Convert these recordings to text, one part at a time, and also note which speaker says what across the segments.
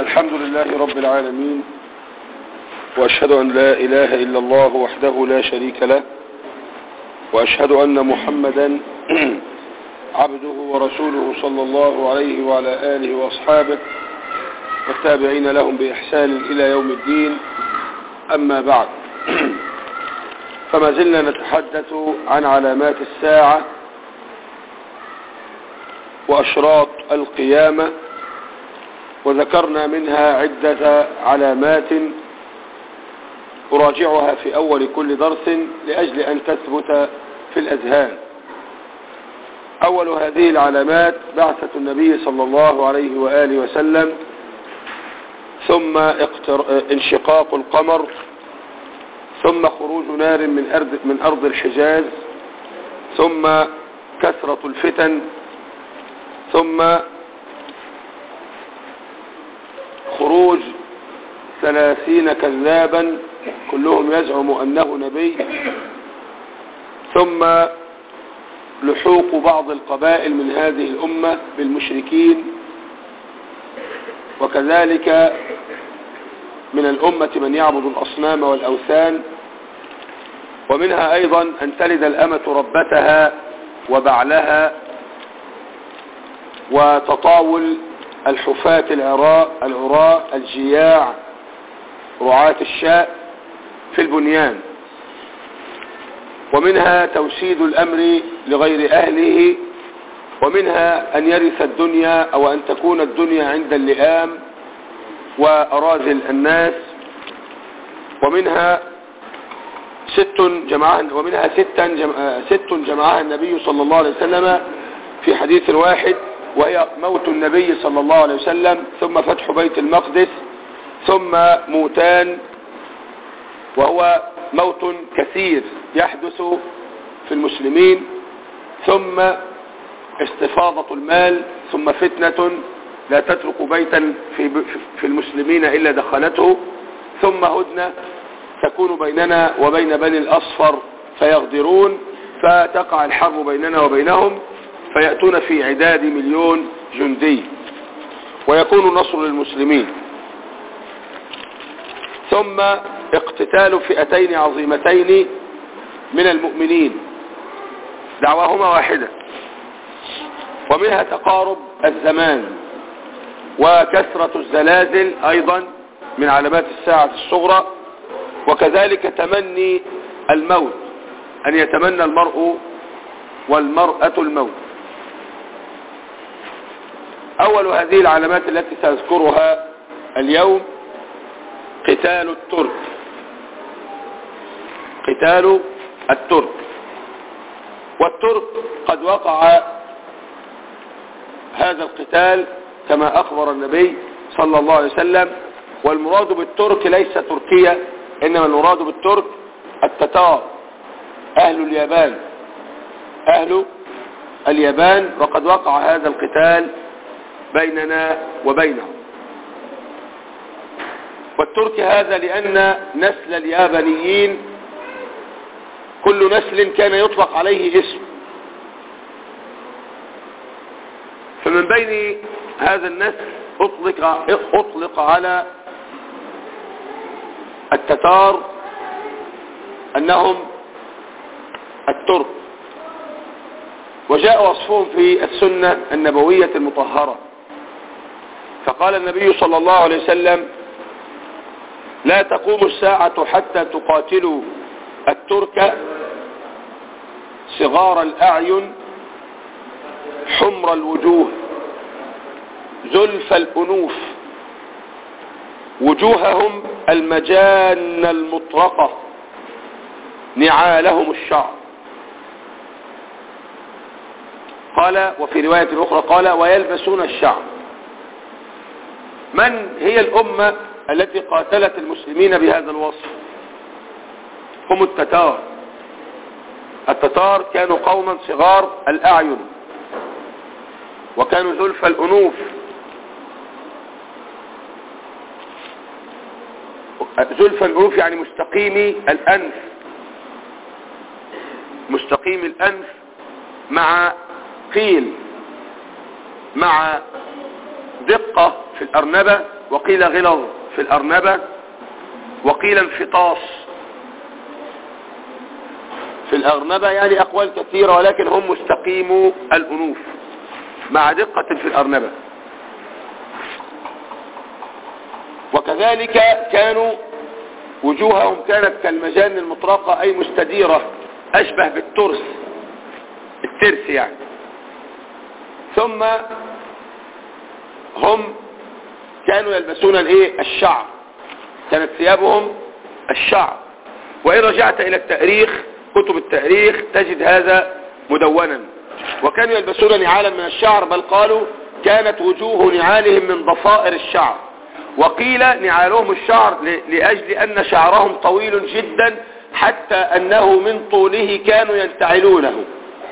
Speaker 1: الحمد لله رب العالمين وأشهد أن لا إله إلا الله وحده لا شريك له وأشهد أن محمدا عبده ورسوله صلى الله عليه وعلى آله وأصحابه والتابعين لهم بإحسان إلى يوم الدين أما بعد فما زلنا نتحدث عن علامات الساعة وأشراط القيامة وذكرنا منها عدة علامات أراجعها في أول كل درس لأجل أن تثبت في الأذهان أول هذه العلامات بعثة النبي صلى الله عليه وآله وسلم ثم انشقاق القمر ثم خروج نار من أرض, من أرض الحجاز ثم كثرة الفتن ثم خروج ثلاثين كذابا كلهم يزعم أنه نبي ثم لحوق بعض القبائل من هذه الأمة بالمشركين وكذلك من الأمة من يعبد الأصنام والأوثان ومنها أيضا أن تلد الأمة ربتها وبعلها وتطاول الحفاة العراء العراء الجياع رعاة الشاء في البنيان ومنها توسيد الأمر لغير أهله ومنها أن يرث الدنيا أو أن تكون الدنيا عند اللئام وأراذل الناس ومنها ست جمعها ومنها ستا جمع ست جمعها النبي صلى الله عليه وسلم في حديث واحد وهي موت النبي صلى الله عليه وسلم ثم فتح بيت المقدس ثم موتان وهو موت كثير يحدث في المسلمين ثم استفاضة المال ثم فتنة لا تترك بيتا في, في المسلمين إلا دخلته ثم هدنة تكون بيننا وبين بني الأصفر فيغدرون فتقع الحرب بيننا وبينهم فيأتون في عداد مليون جندي ويكون نصر للمسلمين ثم اقتتال فئتين عظيمتين من المؤمنين دعواهما واحدة ومنها تقارب الزمان وكثرة الزلازل أيضا من علامات الساعة الصغرى وكذلك تمني الموت أن يتمنى المرء والمرأة الموت أول هذه العلامات التي سأذكرها اليوم قتال الترك قتال الترك والترك قد وقع هذا القتال كما أخبر النبي صلى الله عليه وسلم والمراد بالترك ليس تركيا إنما المراد بالترك التتار أهل اليابان أهل اليابان وقد وقع هذا القتال بيننا وبينهم والترك هذا لأن نسل اليابانيين كل نسل كان يطلق عليه اسم فمن بين هذا النسل أطلق, أطلق على التتار أنهم الترك وجاء وصفهم في السنة النبوية المطهرة فقال النبي صلى الله عليه وسلم لا تقوم الساعة حتى تقاتلوا الترك صغار الأعين حمر الوجوه زلف الأنوف وجوههم المجان المطرقة نعالهم الشعر قال وفي رواية أخرى قال ويلبسون الشعر من هي الأمة التي قاتلت المسلمين بهذا الوصف هم التتار التتار كانوا قوما صغار الأعين وكانوا زلف الأنوف زلف الأنوف يعني مستقيمي الأنف مستقيم الأنف مع قيل مع دقة في الأرنبة وقيل غلظ في الأرنبة وقيل انفطاس في الأرنبة يعني أقوال كثيرة ولكن هم مستقيمو الأنوف مع دقة في الأرنبة وكذلك كانوا وجوههم كانت كالمجان المطرقة أي مستديرة أشبه بالترس الترس يعني ثم هم كانوا يلبسون الايه الشعر كانت ثيابهم الشعر وإن رجعت إلى التاريخ كتب التاريخ تجد هذا مدونا وكانوا يلبسون نعالا من الشعر بل قالوا كانت وجوه نعالهم من ضفائر الشعر وقيل نعالهم الشعر لأجل أن شعرهم طويل جدا حتى أنه من طوله كانوا ينتعلونه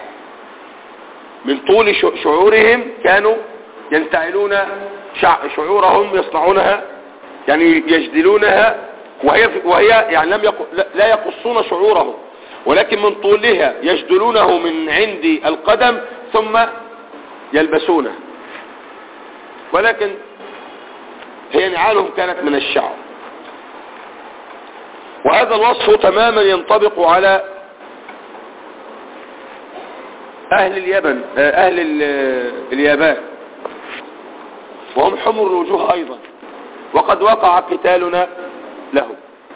Speaker 1: من طول شعورهم كانوا ينتعلون شعورهم يصنعونها يعني يجدلونها وهي, وهي يعني لم يق... لا يقصون شعورهم ولكن من طولها يجدلونه من عند القدم ثم يلبسونه ولكن هي نعالهم كانت من الشعر وهذا الوصف تماما ينطبق على أهل اليمن أهل اليابان وهم حمر الوجوه أيضا وقد وقع قتالنا لهم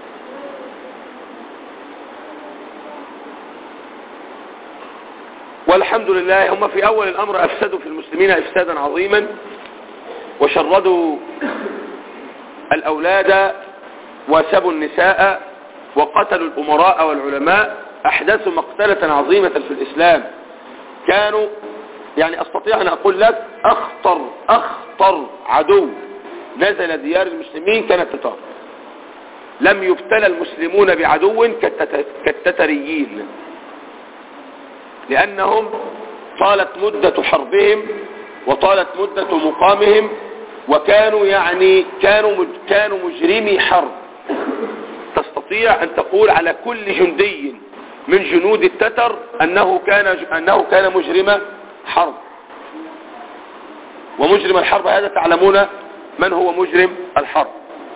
Speaker 1: والحمد لله هم في أول الأمر أفسدوا في المسلمين إفسادا عظيما وشردوا الأولاد وسبوا النساء وقتلوا الأمراء والعلماء أحدثوا مقتلة عظيمة في الإسلام كانوا يعني أستطيع أن أقول لك أخطر أخطر عدو نزل ديار المسلمين كان التتار لم يبتلى المسلمون بعدو كالتتريين لأنهم طالت مدة حربهم وطالت مدة مقامهم وكانوا يعني كانوا كانوا مجرمي حرب تستطيع أن تقول على كل جندي من جنود التتر أنه كان أنه كان مجرم حرب ومجرم الحرب هذا تعلمون من هو مجرم الحرب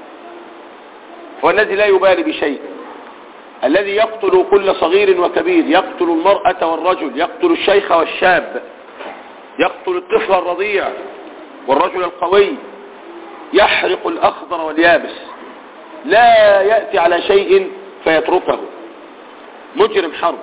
Speaker 1: هو الذي لا يبالي بشيء الذي يقتل كل صغير وكبير يقتل المرأة والرجل يقتل الشيخ والشاب يقتل الطفل الرضيع والرجل القوي يحرق الأخضر واليابس لا يأتي على شيء فيتركه مجرم حرب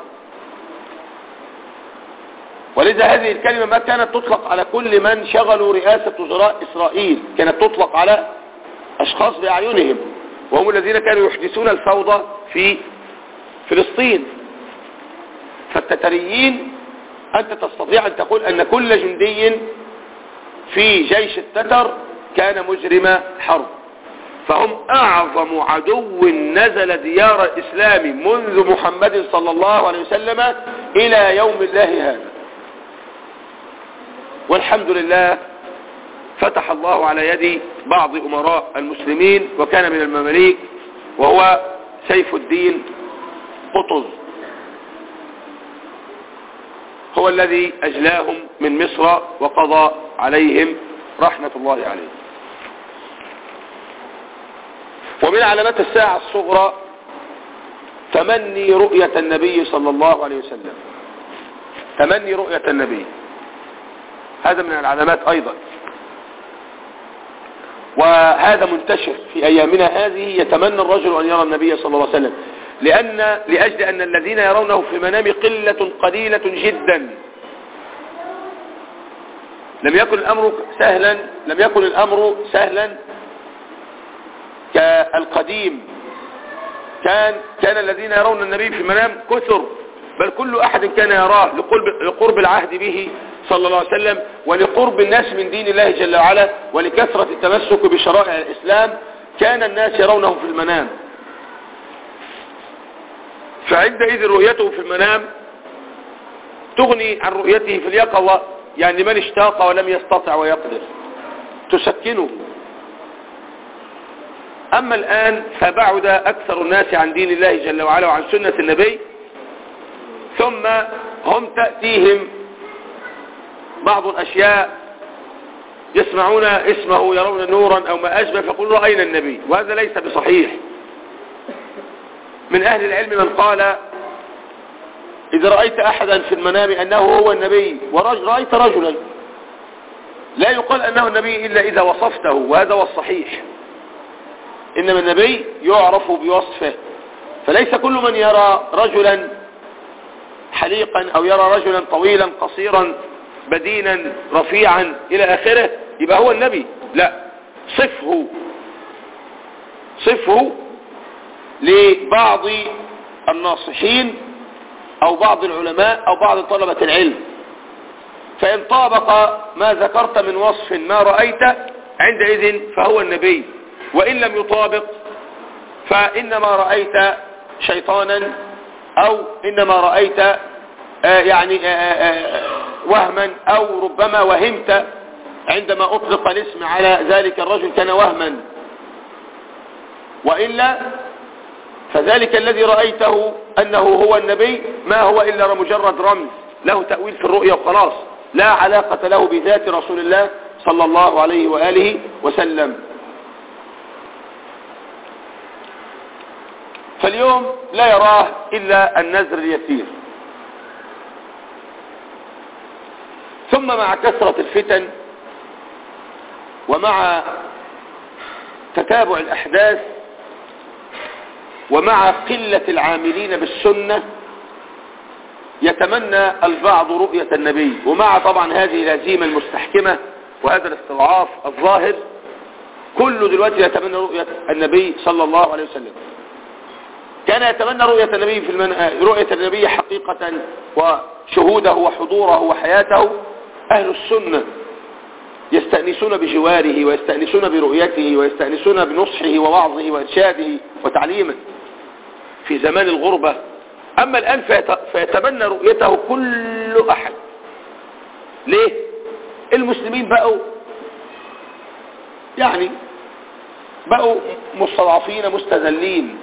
Speaker 1: ولذا هذه الكلمة ما كانت تطلق على كل من شغلوا رئاسة وزراء إسرائيل كانت تطلق على أشخاص بأعينهم وهم الذين كانوا يحدثون الفوضى في فلسطين فالتتريين أنت تستطيع أن تقول أن كل جندي في جيش التتر كان مجرم حرب فهم أعظم عدو نزل ديار الإسلام منذ محمد صلى الله عليه وسلم إلى يوم الله هذا والحمد لله فتح الله على يد بعض أمراء المسلمين وكان من المماليك وهو سيف الدين قطز هو الذي أجلاهم من مصر وقضى عليهم رحمة الله عليه ومن علامات الساعة الصغرى تمني رؤية النبي صلى الله عليه وسلم تمني رؤية النبي هذا من العلامات أيضا وهذا منتشر في أيامنا هذه يتمنى الرجل أن يرى النبي صلى الله عليه وسلم لأن لأجل أن الذين يرونه في المنام قلة قليلة جدا لم يكن الأمر سهلا لم يكن الأمر سهلا كالقديم كان كان الذين يرون النبي في المنام كثر بل كل أحد كان يراه لقرب, لقرب العهد به صلى الله عليه وسلم ولقرب الناس من دين الله جل وعلا ولكثرة التمسك بشرائع الإسلام كان الناس يرونه في المنام فعندئذ رؤيته في المنام تغني عن رؤيته في اليقظة يعني لمن اشتاق ولم يستطع ويقدر تسكنه أما الآن فبعد أكثر الناس عن دين الله جل وعلا وعن سنة النبي ثم هم تأتيهم بعض الأشياء يسمعون اسمه يرون نورا أو ما أشبه فيقول رأينا النبي وهذا ليس بصحيح من أهل العلم من قال إذا رأيت أحدا في المنام أنه هو النبي ورأيت رجلا لا يقال أنه النبي إلا إذا وصفته وهذا هو الصحيح إنما النبي يعرف بوصفه فليس كل من يرى رجلا حليقا أو يرى رجلا طويلا قصيرا بدينا رفيعا إلى آخره يبقى هو النبي لا صفه صفه لبعض الناصحين أو بعض العلماء أو بعض طلبة العلم فإن طابق ما ذكرت من وصف ما رأيت عندئذ فهو النبي وإن لم يطابق فإنما رأيت شيطانا أو إنما رأيت آه يعني آه آه وهما أو ربما وهمت عندما أطلق الاسم على ذلك الرجل كان وهما وإلا فذلك الذي رأيته أنه هو النبي ما هو إلا مجرد رمز له تأويل في الرؤيا وخلاص لا علاقة له بذات رسول الله صلى الله عليه وآله وسلم فاليوم لا يراه إلا النزر اليسير ثم مع كثرة الفتن ومع تتابع الأحداث ومع قلة العاملين بالسنة يتمنى البعض رؤية النبي ومع طبعا هذه الهزيمة المستحكمة وهذا الاستضعاف الظاهر كله دلوقتي يتمنى رؤية النبي صلى الله عليه وسلم كان يتمنى رؤية النبي في المن... رؤية النبي حقيقة وشهوده وحضوره وحياته أهل السنة يستأنسون بجواره ويستأنسون برؤيته ويستأنسون بنصحه ووعظه وإرشاده وتعليمه في زمان الغربة أما الآن فيت... فيتمنى رؤيته كل أحد ليه المسلمين بقوا يعني بقوا مستضعفين مستذلين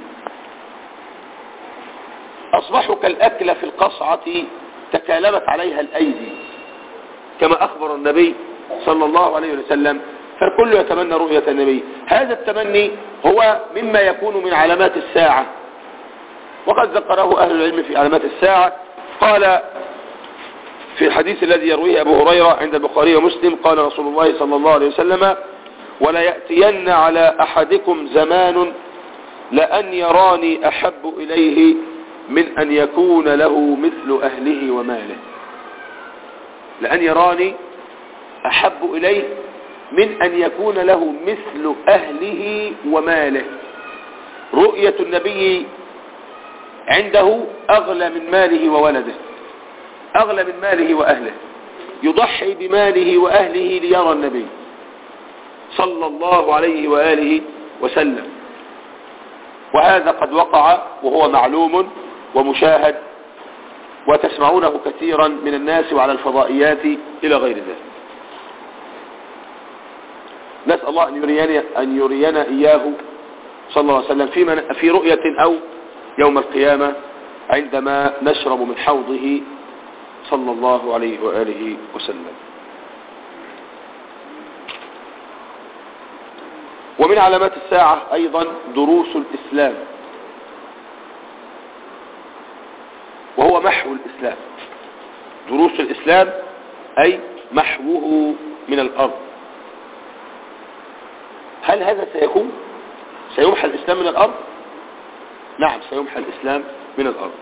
Speaker 1: أصبحوا كالأكلة في القصعة تكالبت عليها الأيدي كما أخبر النبي صلى الله عليه وسلم فالكل يتمنى رؤية النبي هذا التمني هو مما يكون من علامات الساعة وقد ذكره أهل العلم في علامات الساعة قال في الحديث الذي يرويه أبو هريرة عند البخاري ومسلم قال رسول الله صلى الله عليه وسلم ولا يأتين على أحدكم زمان لأن يراني أحب إليه من أن يكون له مثل أهله وماله لأن يراني أحب إليه من أن يكون له مثل أهله وماله رؤية النبي عنده أغلى من ماله وولده أغلى من ماله وأهله يضحي بماله وأهله ليرى النبي صلى الله عليه وآله وسلم وهذا قد وقع وهو معلوم ومشاهد وتسمعونه كثيرا من الناس وعلى الفضائيات إلى غير ذلك نسأل الله أن يرينا, أن يرينا إياه صلى الله عليه وسلم في, من في رؤية أو يوم القيامة عندما نشرب من حوضه صلى الله عليه وآله وسلم ومن علامات الساعة أيضا دروس الإسلام وهو محو الإسلام دروس الإسلام أي محوه من الأرض هل هذا سيكون سيمحى الإسلام من الأرض نعم سيمحى الإسلام من الأرض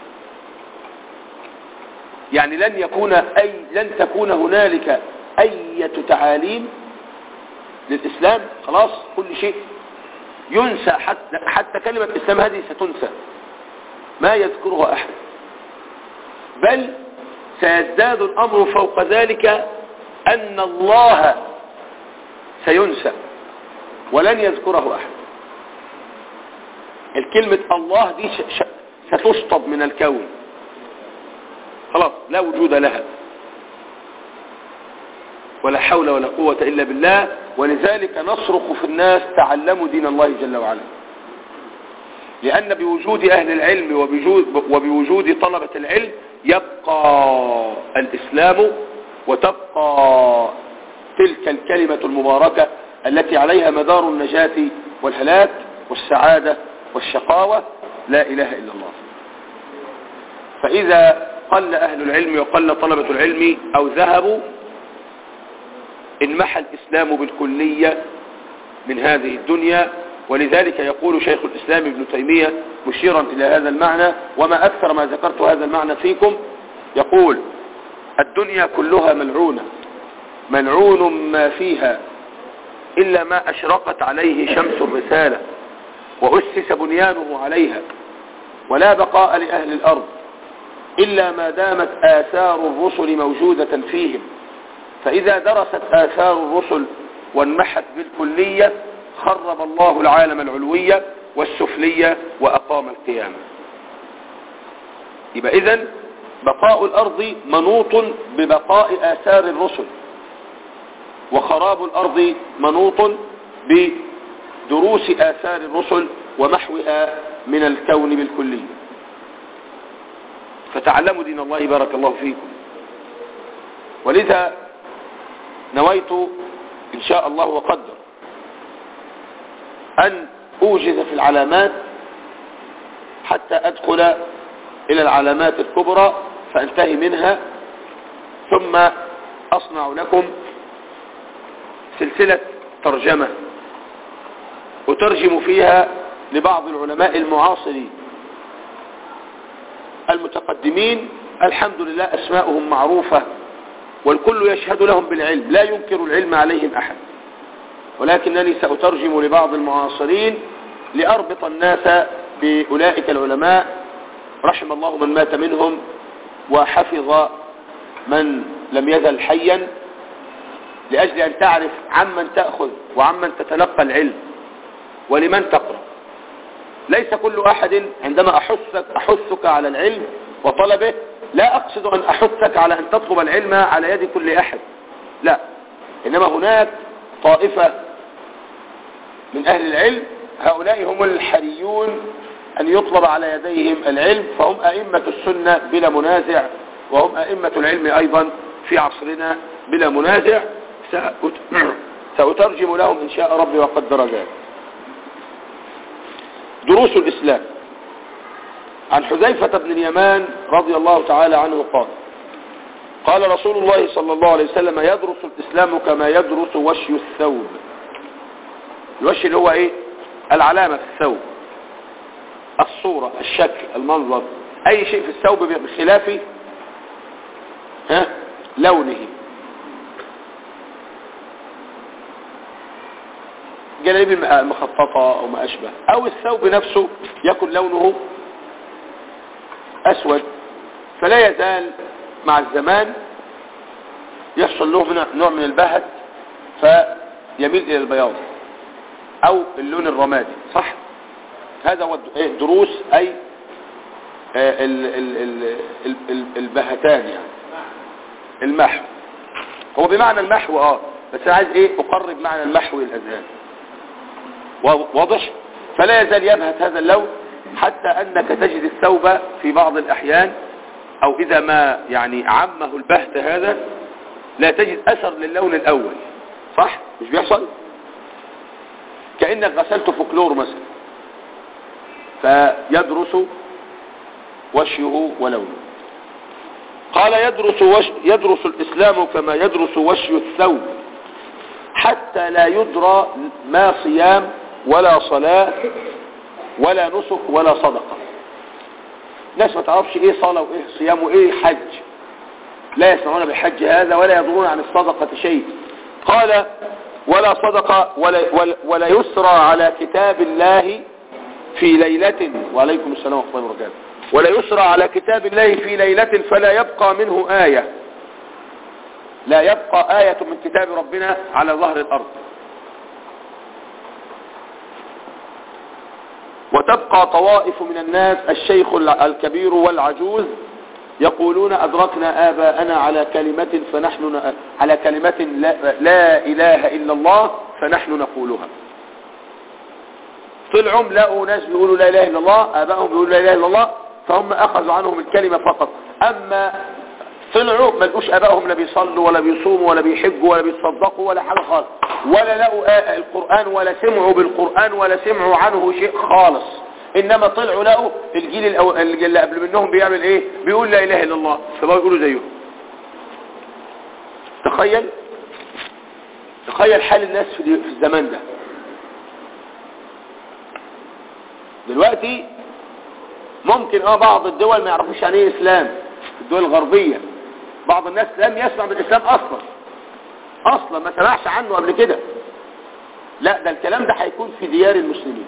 Speaker 1: يعني لن يكون أي لن تكون هنالك أي تعاليم للإسلام خلاص كل شيء ينسى حتى, حتى كلمة الإسلام هذه ستنسى ما يذكرها أحد بل سيزداد الأمر فوق ذلك أن الله سينسى ولن يذكره أحد الكلمة الله دي ستشطب من الكون خلاص لا وجود لها ولا حول ولا قوة إلا بالله ولذلك نصرخ في الناس تعلموا دين الله جل وعلا لأن بوجود أهل العلم وبوجود, وبوجود طلبة العلم يبقى الإسلام وتبقى تلك الكلمة المباركة التي عليها مدار النجاة والهلاك والسعادة والشقاوة لا إله إلا الله فإذا قل أهل العلم وقل طلبة العلم أو ذهبوا انمحى الإسلام بالكلية من هذه الدنيا ولذلك يقول شيخ الإسلام ابن تيمية مشيرا إلى هذا المعنى وما أكثر ما ذكرت هذا المعنى فيكم يقول الدنيا كلها ملعونة ملعون ما فيها إلا ما أشرقت عليه شمس الرسالة وأسس بنيانه عليها ولا بقاء لأهل الأرض إلا ما دامت آثار الرسل موجودة فيهم فإذا درست آثار الرسل وانمحت بالكلية خرب الله العالم العلوية والسفلية وأقام القيامة يبقى إذن بقاء الأرض منوط ببقاء آثار الرسل وخراب الأرض منوط بدروس آثار الرسل ومحوها من الكون بالكلية فتعلموا دين الله بارك الله فيكم ولذا نويت إن شاء الله وقدر أن أوجز في العلامات حتى أدخل إلى العلامات الكبرى فأنتهي منها ثم أصنع لكم سلسلة ترجمة أترجم فيها لبعض العلماء المعاصرين المتقدمين الحمد لله أسماؤهم معروفة والكل يشهد لهم بالعلم لا ينكر العلم عليهم أحد ولكنني سأترجم لبعض المعاصرين لأربط الناس بأولئك العلماء رحم الله من مات منهم وحفظ من لم يزل حيا لأجل أن تعرف عمن تأخذ وعمن تتلقى العلم ولمن تقرأ ليس كل أحد عندما أحثك, أحثك على العلم وطلبه لا أقصد أن أحثك على أن تطلب العلم على يد كل أحد لا إنما هناك طائفة من أهل العلم هؤلاء هم الحريون أن يطلب على يديهم العلم فهم أئمة السنة بلا منازع وهم أئمة العلم أيضا في عصرنا بلا منازع سأترجم لهم إن شاء ربي وقدر ذلك دروس الإسلام عن حذيفة بن اليمان رضي الله تعالى عنه قال قال رسول الله صلى الله عليه وسلم يدرس الإسلام كما يدرس وشي الثوب الوشي اللي هو ايه العلامة في الثوب الصورة الشكل المنظر اي شيء في الثوب بخلاف ها لونه جلابيب مخططة او ما اشبه او الثوب نفسه يكون لونه اسود فلا يزال مع الزمان يحصل له نوع من البهت فيميل الى البياض او اللون الرمادي صح هذا هو الدروس اي ال ال ال ال البهتان يعني المحو هو بمعنى المحو اه بس انا عايز ايه اقرب معنى المحو للاذهان واضح فلا يزال يبهت هذا اللون حتى انك تجد الثوب في بعض الاحيان او اذا ما يعني عمه البهت هذا لا تجد اثر للون الاول صح مش بيحصل كأنك غسلت فوكلور مثلا فيدرس وشيه ولونه قال يدرس, وش يدرس الإسلام كما يدرس وشي الثوب حتى لا يدرى ما صيام ولا صلاة ولا نسك ولا صدقة ناس ما تعرفش ايه صلاة وايه صيام وايه حج لا يسمعون بالحج هذا ولا يضرون عن الصدقة شيء قال ولا صدقة ولا, ولا, ولا يسرى على كتاب الله في ليلة وعليكم السلام ورحمة الله وبركاته ولا يسرى على كتاب الله في ليلة فلا يبقى منه آية لا يبقى آية من كتاب ربنا على ظهر الأرض وتبقى طوائف من الناس الشيخ الكبير والعجوز يقولون أدركنا آباءنا على كلمة فنحن على كلمة لا, لا إله إلا الله فنحن نقولها طلعوا لقوا ناس بيقولوا لا إله إلا الله آبائهم بيقولوا لا إله إلا الله فهم أخذوا عنهم الكلمة فقط أما طلعوا ما لقوش ابائهم لا بيصلوا ولا بيصوموا ولا بيحجوا ولا بيتصدقوا ولا حاجه خالص ولا لقوا آه القران ولا سمعوا بالقران ولا سمعوا عنه شيء خالص انما طلعوا لقوا الجيل الأو... اللي قبل منهم بيعمل ايه بيقول لا اله الا الله فبقوا يقولوا زيه تخيل تخيل حال الناس في في الزمان ده دلوقتي ممكن اه بعض الدول ما يعرفوش يعني ايه اسلام الدول الغربية بعض الناس لم يسمع بالاسلام اصلا اصلا ما سمعش عنه قبل كده لا ده الكلام ده هيكون في ديار المسلمين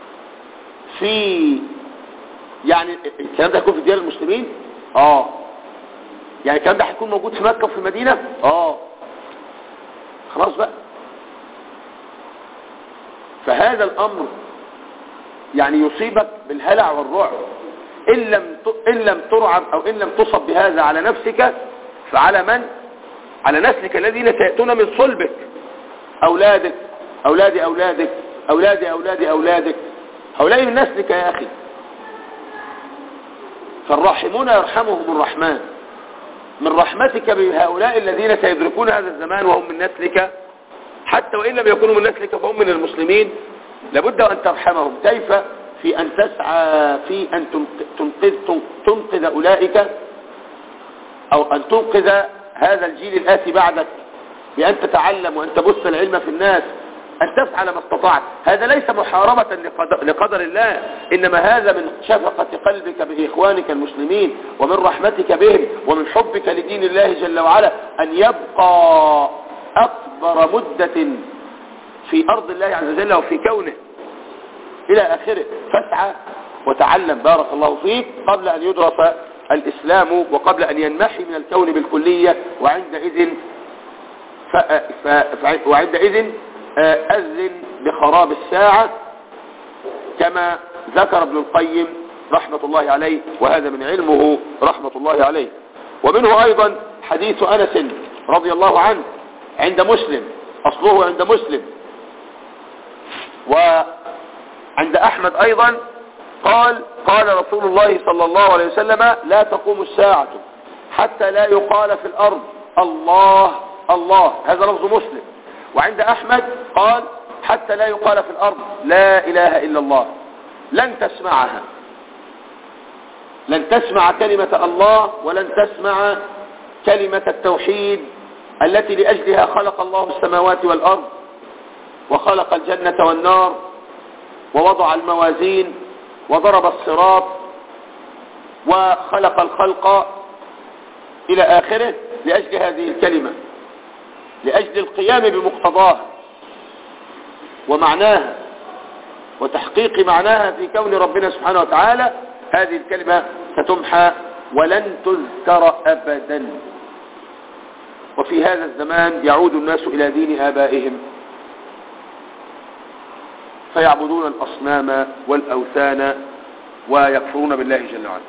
Speaker 1: في يعني الكلام ده هيكون في ديار المسلمين اه يعني الكلام ده هيكون موجود في مكة وفي المدينة اه خلاص بقى فهذا الامر يعني يصيبك بالهلع والرعب إن لم إن لم ترعب أو إن لم تصب بهذا على نفسك فعلى من؟ على نسلك الذين سيأتون من صلبك أولادك أولاد أولادك أولاد أولاد أولادك هؤلاء من نسلك يا أخي فالراحمون يرحمهم الرحمن من رحمتك بهؤلاء الذين سيدركون هذا الزمان وهم من نسلك حتى وإن لم يكونوا من نسلك فهم من المسلمين لابد أن ترحمهم كيف في أن تسعى في أن تنقذ, تنقذ أولئك أو أن تنقذ هذا الجيل الآتي بعدك بأن تتعلم وأن تبث العلم في الناس أن تفعل ما استطعت هذا ليس محاربة لقدر الله إنما هذا من شفقة قلبك بإخوانك المسلمين ومن رحمتك بهم ومن حبك لدين الله جل وعلا أن يبقى أكبر مدة في أرض الله عز وجل وفي كونه إلى آخره فاسعى وتعلم بارك الله فيك قبل أن يدرس الإسلام وقبل أن ينمحي من الكون بالكلية وعندئذ ف... ف... ف... وعندئذ أذن بخراب الساعة كما ذكر ابن القيم رحمة الله عليه وهذا من علمه رحمة الله عليه ومنه أيضا حديث أنس رضي الله عنه عند مسلم أصله عند مسلم وعند أحمد أيضا قال قال رسول الله صلى الله عليه وسلم لا تقوم الساعة حتى لا يقال في الأرض الله الله هذا لفظ مسلم وعند أحمد قال حتى لا يقال في الأرض لا إله إلا الله لن تسمعها لن تسمع كلمة الله ولن تسمع كلمة التوحيد التي لأجلها خلق الله السماوات والأرض وخلق الجنة والنار ووضع الموازين وضرب الصراط وخلق الخلق إلى آخره لأجل هذه الكلمة لأجل القيام بمقتضاها ومعناها وتحقيق معناها في كون ربنا سبحانه وتعالى هذه الكلمة ستمحى ولن تذكر أبدا وفي هذا الزمان يعود الناس إلى دين آبائهم فيعبدون الأصنام والأوثان ويكفرون بالله جل وعلا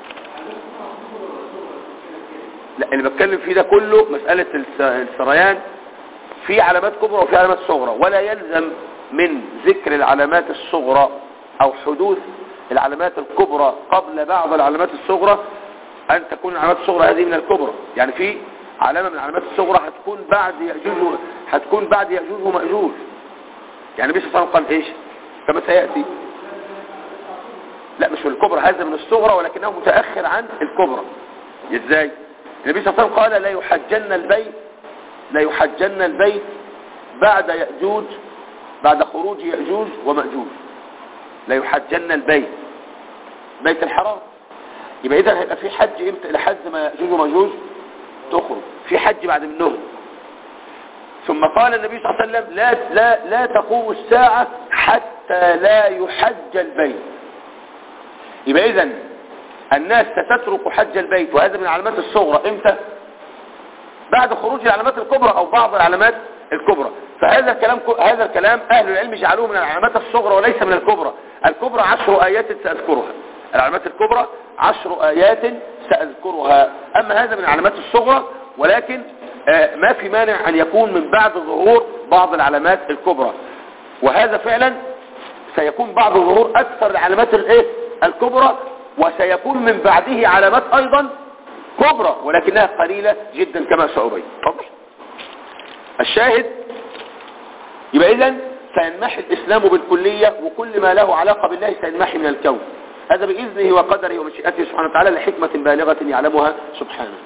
Speaker 1: لا اللي بتكلم فيه ده كله مسألة السريان في علامات كبرى وفي علامات صغرى ولا يلزم من ذكر العلامات الصغرى او حدوث العلامات الكبرى قبل بعض العلامات الصغرى ان تكون العلامات الصغرى هذه من الكبرى يعني في علامة من العلامات الصغرى هتكون بعد يأجوج هتكون بعد يأجوج ومأجوج يعني النبي صلى الله عليه وسلم قال ايش كما سيأتي لا مش من الكبرى هذا من الصغرى ولكنه متأخر عن الكبرى ازاي النبي صلى الله عليه وسلم قال لا يحجن البيت لا يحجن البيت بعد يأجوج بعد خروج يأجوج ومأجوج لا يحجن البيت بيت الحرام يبقى اذا هيبقى في حج امتى لحد ما يأجوج ومأجوج تخرج في حج بعد منهم ثم قال النبي صلى الله عليه وسلم لا, لا, لا تقوم الساعة حتى لا يحج البيت يبقى اذا الناس ستترك حج البيت وهذا من العلامات الصغرى امتى بعد خروج العلامات الكبرى او بعض العلامات الكبرى فهذا الكلام هذا الكلام اهل العلم جعلوه من العلامات الصغرى وليس من الكبرى الكبرى عشر ايات ساذكرها العلامات الكبرى عشر ايات ساذكرها اما هذا من العلامات الصغرى ولكن ما في مانع ان يكون من بعد ظهور بعض العلامات الكبرى وهذا فعلا سيكون بعد ظهور اكثر العلامات الايه الكبرى وسيكون من بعده علامات ايضا كبرى ولكنها قليلة جدا كما سأبين واضح الشاهد يبقى اذا سينمحي الإسلام بالكلية وكل ما له علاقة بالله سينمحي من الكون هذا بإذنه وقدره ومشيئته سبحانه وتعالى لحكمة بالغة يعلمها سبحانه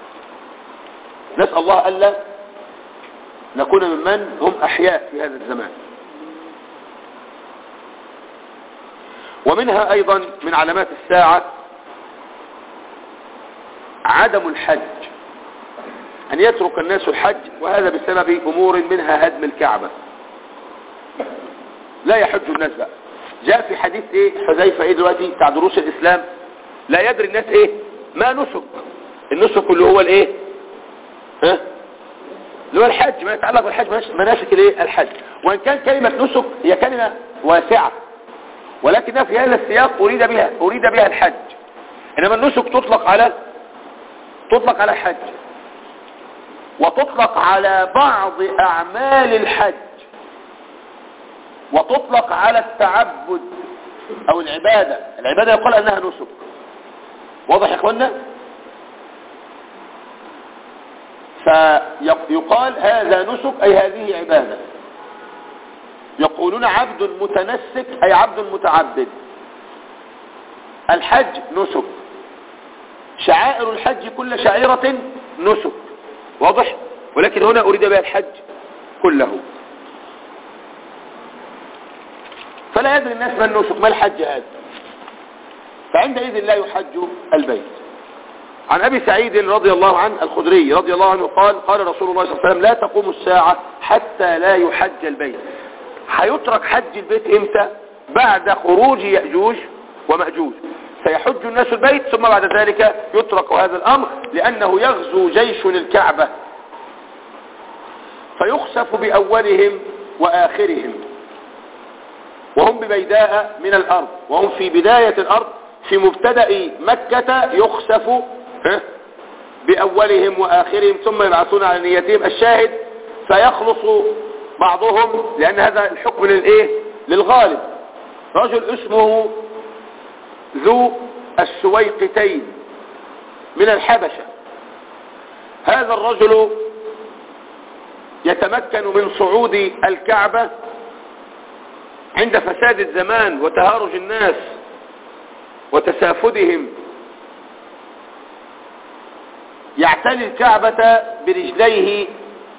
Speaker 1: نسأل الله ألا نكون ممن هم أحياء في هذا الزمان ومنها أيضا من علامات الساعة عدم الحج أن يترك الناس الحج وهذا بسبب أمور منها هدم الكعبة لا يحج الناس بقى جاء في حديث ايه حذيفة ايه دلوقتي بتاع دروس الاسلام لا يدري الناس ايه ما نسك النسك اللي هو الايه ها اللي هو الحج ما يتعلق بالحج مناسك الايه الحج وان كان كلمة نسك هي كلمة واسعة ولكنها في هذا السياق اريد بها اريد بها الحج انما النسك تطلق على تطلق على الحج وتطلق على بعض اعمال الحج وتطلق على التعبد او العبادة العبادة يقول انها نسك واضح يا اخوانا فيقال هذا نسك اي هذه عبادة يقولون عبد متنسك اي عبد متعبد الحج نسك شعائر الحج كل شعيرة نسك واضح ولكن هنا اريد بها الحج كله فلا يدري الناس ما النسك ما الحج هذا فعندئذ لا يحج البيت عن أبي سعيد رضي الله عنه الخدري رضي الله عنه قال قال رسول الله صلى الله عليه وسلم لا تقوم الساعة حتى لا يحج البيت هيترك حج البيت امتى بعد خروج يأجوج ومأجوج سيحج الناس البيت ثم بعد ذلك يترك هذا الأمر لأنه يغزو جيش الكعبة فيخسف بأولهم وآخرهم وهم ببيداء من الأرض وهم في بداية الأرض في مبتدأ مكة يخسف بأولهم وآخرهم ثم يبعثون على نيتهم الشاهد فيخلص بعضهم لأن هذا الحكم للإيه للغالب رجل اسمه ذو السويقتين من الحبشة هذا الرجل يتمكن من صعود الكعبة عند فساد الزمان وتهارج الناس وتسافدهم يعتني الكعبة برجليه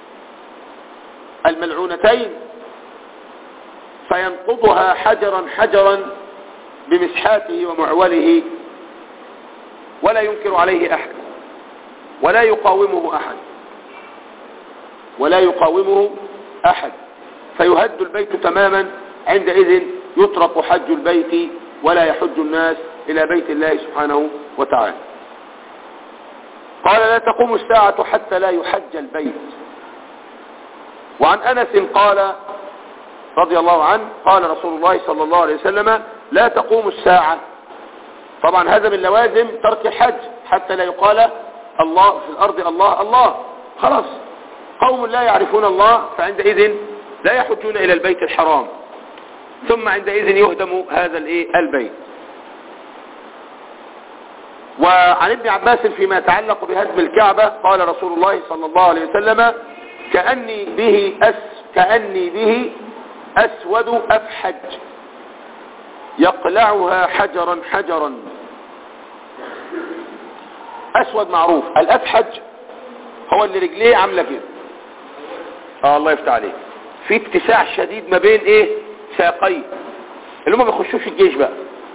Speaker 1: الملعونتين فينقضها حجرا حجرا بمسحاته ومعوله ولا ينكر عليه أحد ولا يقاومه أحد ولا يقاومه أحد فيهد البيت تماما عندئذ يترك حج البيت ولا يحج الناس إلى بيت الله سبحانه وتعالى قال لا تقوم الساعة حتى لا يحج البيت وعن أنس قال رضي الله عنه قال رسول الله صلى الله عليه وسلم لا تقوم الساعة طبعا هذا من لوازم ترك الحج حتى لا يقال الله في الأرض الله الله خلاص قوم لا يعرفون الله فعندئذ لا يحجون إلى البيت الحرام ثم عندئذ يهدم هذا الايه البيت وعن ابن عباس فيما يتعلق بهدم الكعبة قال رسول الله صلى الله عليه وسلم كأني به أس كأني به أسود أفحج يقلعها حجرا حجرا أسود معروف الأفحج هو اللي رجليه عاملة كده آه الله يفتح عليك في اتساع شديد ما بين ايه ساقيه اللي هم ما بيخشوش الجيش بقى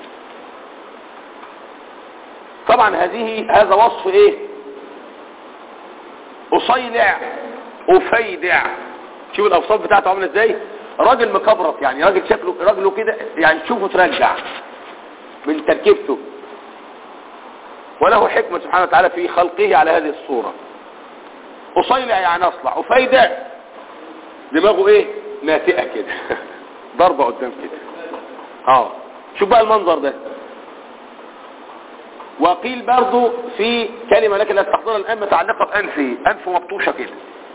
Speaker 1: طبعا هذه هذا وصف ايه اصيلع افيدع شوف الاوصاف بتاعته عامله ازاي راجل مكبرط يعني راجل شكله راجله كده يعني تشوفه ترجع من تركيبته وله حكمة سبحانه وتعالى في خلقه على هذه الصورة أصيلع يعني أصلع أفيدع دماغه إيه ناتئة كده ضربة قدام كده اه شوف بقى المنظر ده وقيل برضو في كلمة لكن لا تحضرها الآن متعلقة بأنفه أنفه مبطوشة كده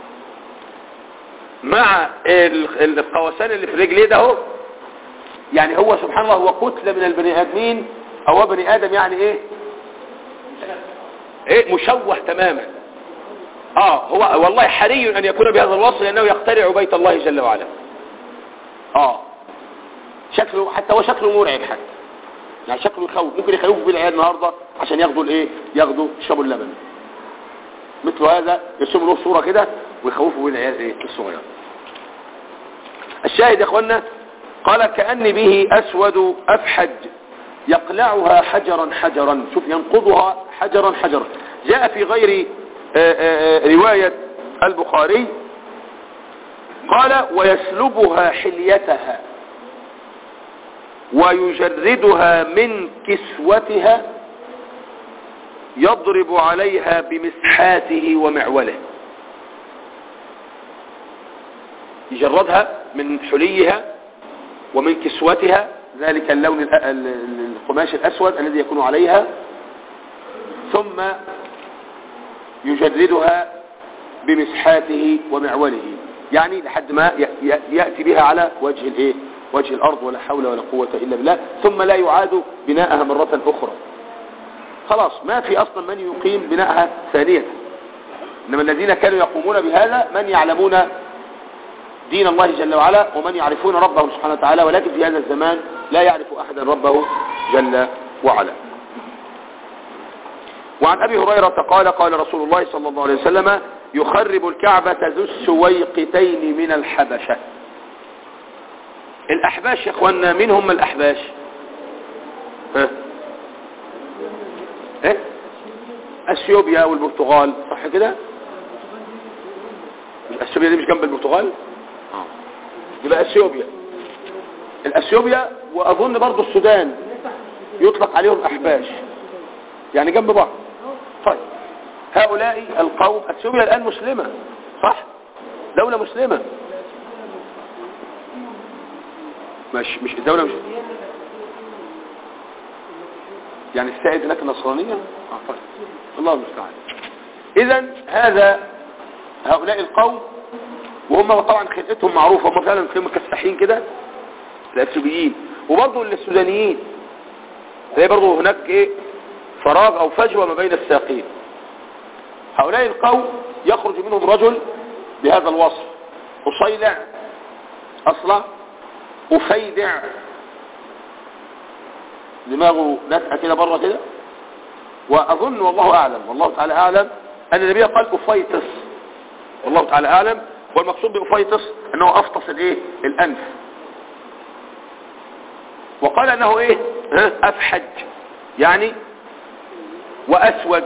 Speaker 1: مع القوسان اللي في رجليه ده هو يعني هو سبحان الله هو كتلة من البني آدمين هو بني آدم يعني ايه ايه مشوه تماما اه هو والله حري ان يكون بهذا الوصف لانه يقتلع بيت الله جل وعلا اه شكله حتى هو شكله مرعب حتى يعني شكله يخوف ممكن يخوف بيه العيال النهارده عشان ياخدوا الايه ياخدوا يشربوا اللبن مثل هذا يرسموا له صوره كده ويخوفوا بيه العيال ايه الصغيره الشاهد يا اخوانا قال كأن به أسود أفحج يقلعها حجرا حجرا شوف ينقضها حجرا حجرا جاء في غير آآ آآ رواية البخاري قال ويسلبها حليتها ويجردها من كسوتها يضرب عليها بمسحاته ومعوله يجردها من حليها ومن كسوتها ذلك اللون القماش الأسود الذي يكون عليها ثم يجردها بمسحاته ومعوله يعني لحد ما يأتي بها على وجه الايه وجه الأرض ولا حول ولا قوة إلا بالله ثم لا يعاد بناءها مرة أخرى خلاص ما في أصلا من يقيم بناءها ثانية إنما الذين كانوا يقومون بهذا من يعلمون دين الله جل وعلا ومن يعرفون ربهم سبحانه وتعالى ولكن في هذا الزمان لا يعرف أحدا ربه جل وعلا وعن أبي هريرة قال قال رسول الله صلى الله عليه وسلم يخرب الكعبة ذو السويقتين من الحبشة الأحباش يا أخوانا مين هم الأحباش ها ايه اثيوبيا والبرتغال صح كده اثيوبيا دي مش جنب البرتغال اه يبقى اثيوبيا الاثيوبيا واظن برضو السودان يطلق عليهم احباش يعني جنب بعض طيب هؤلاء القوم اثيوبيا الان مسلمة صح دولة مسلمة مش مش الدولة مش يعني السائد هناك النصرانية آه طيب الله المستعان اذا هذا هؤلاء القوم وهم طبعا خلقتهم معروفة هم فعلا كانوا مكسحين كده الاثيوبيين وبرضه السودانيين تلاقي برضه هناك ايه فراغ او فجوة ما بين الساقين هؤلاء القوم يخرج منهم رجل بهذا الوصف أصيلع أصلا أفيدع دماغه نتعة كده بره كده وأظن والله أعلم والله تعالى أعلم أن النبي قال أفيتس والله تعالى أعلم والمقصود بأفيتس أنه أفطس الإيه الأنف وقال أنه إيه ها؟ أفحج يعني وأسود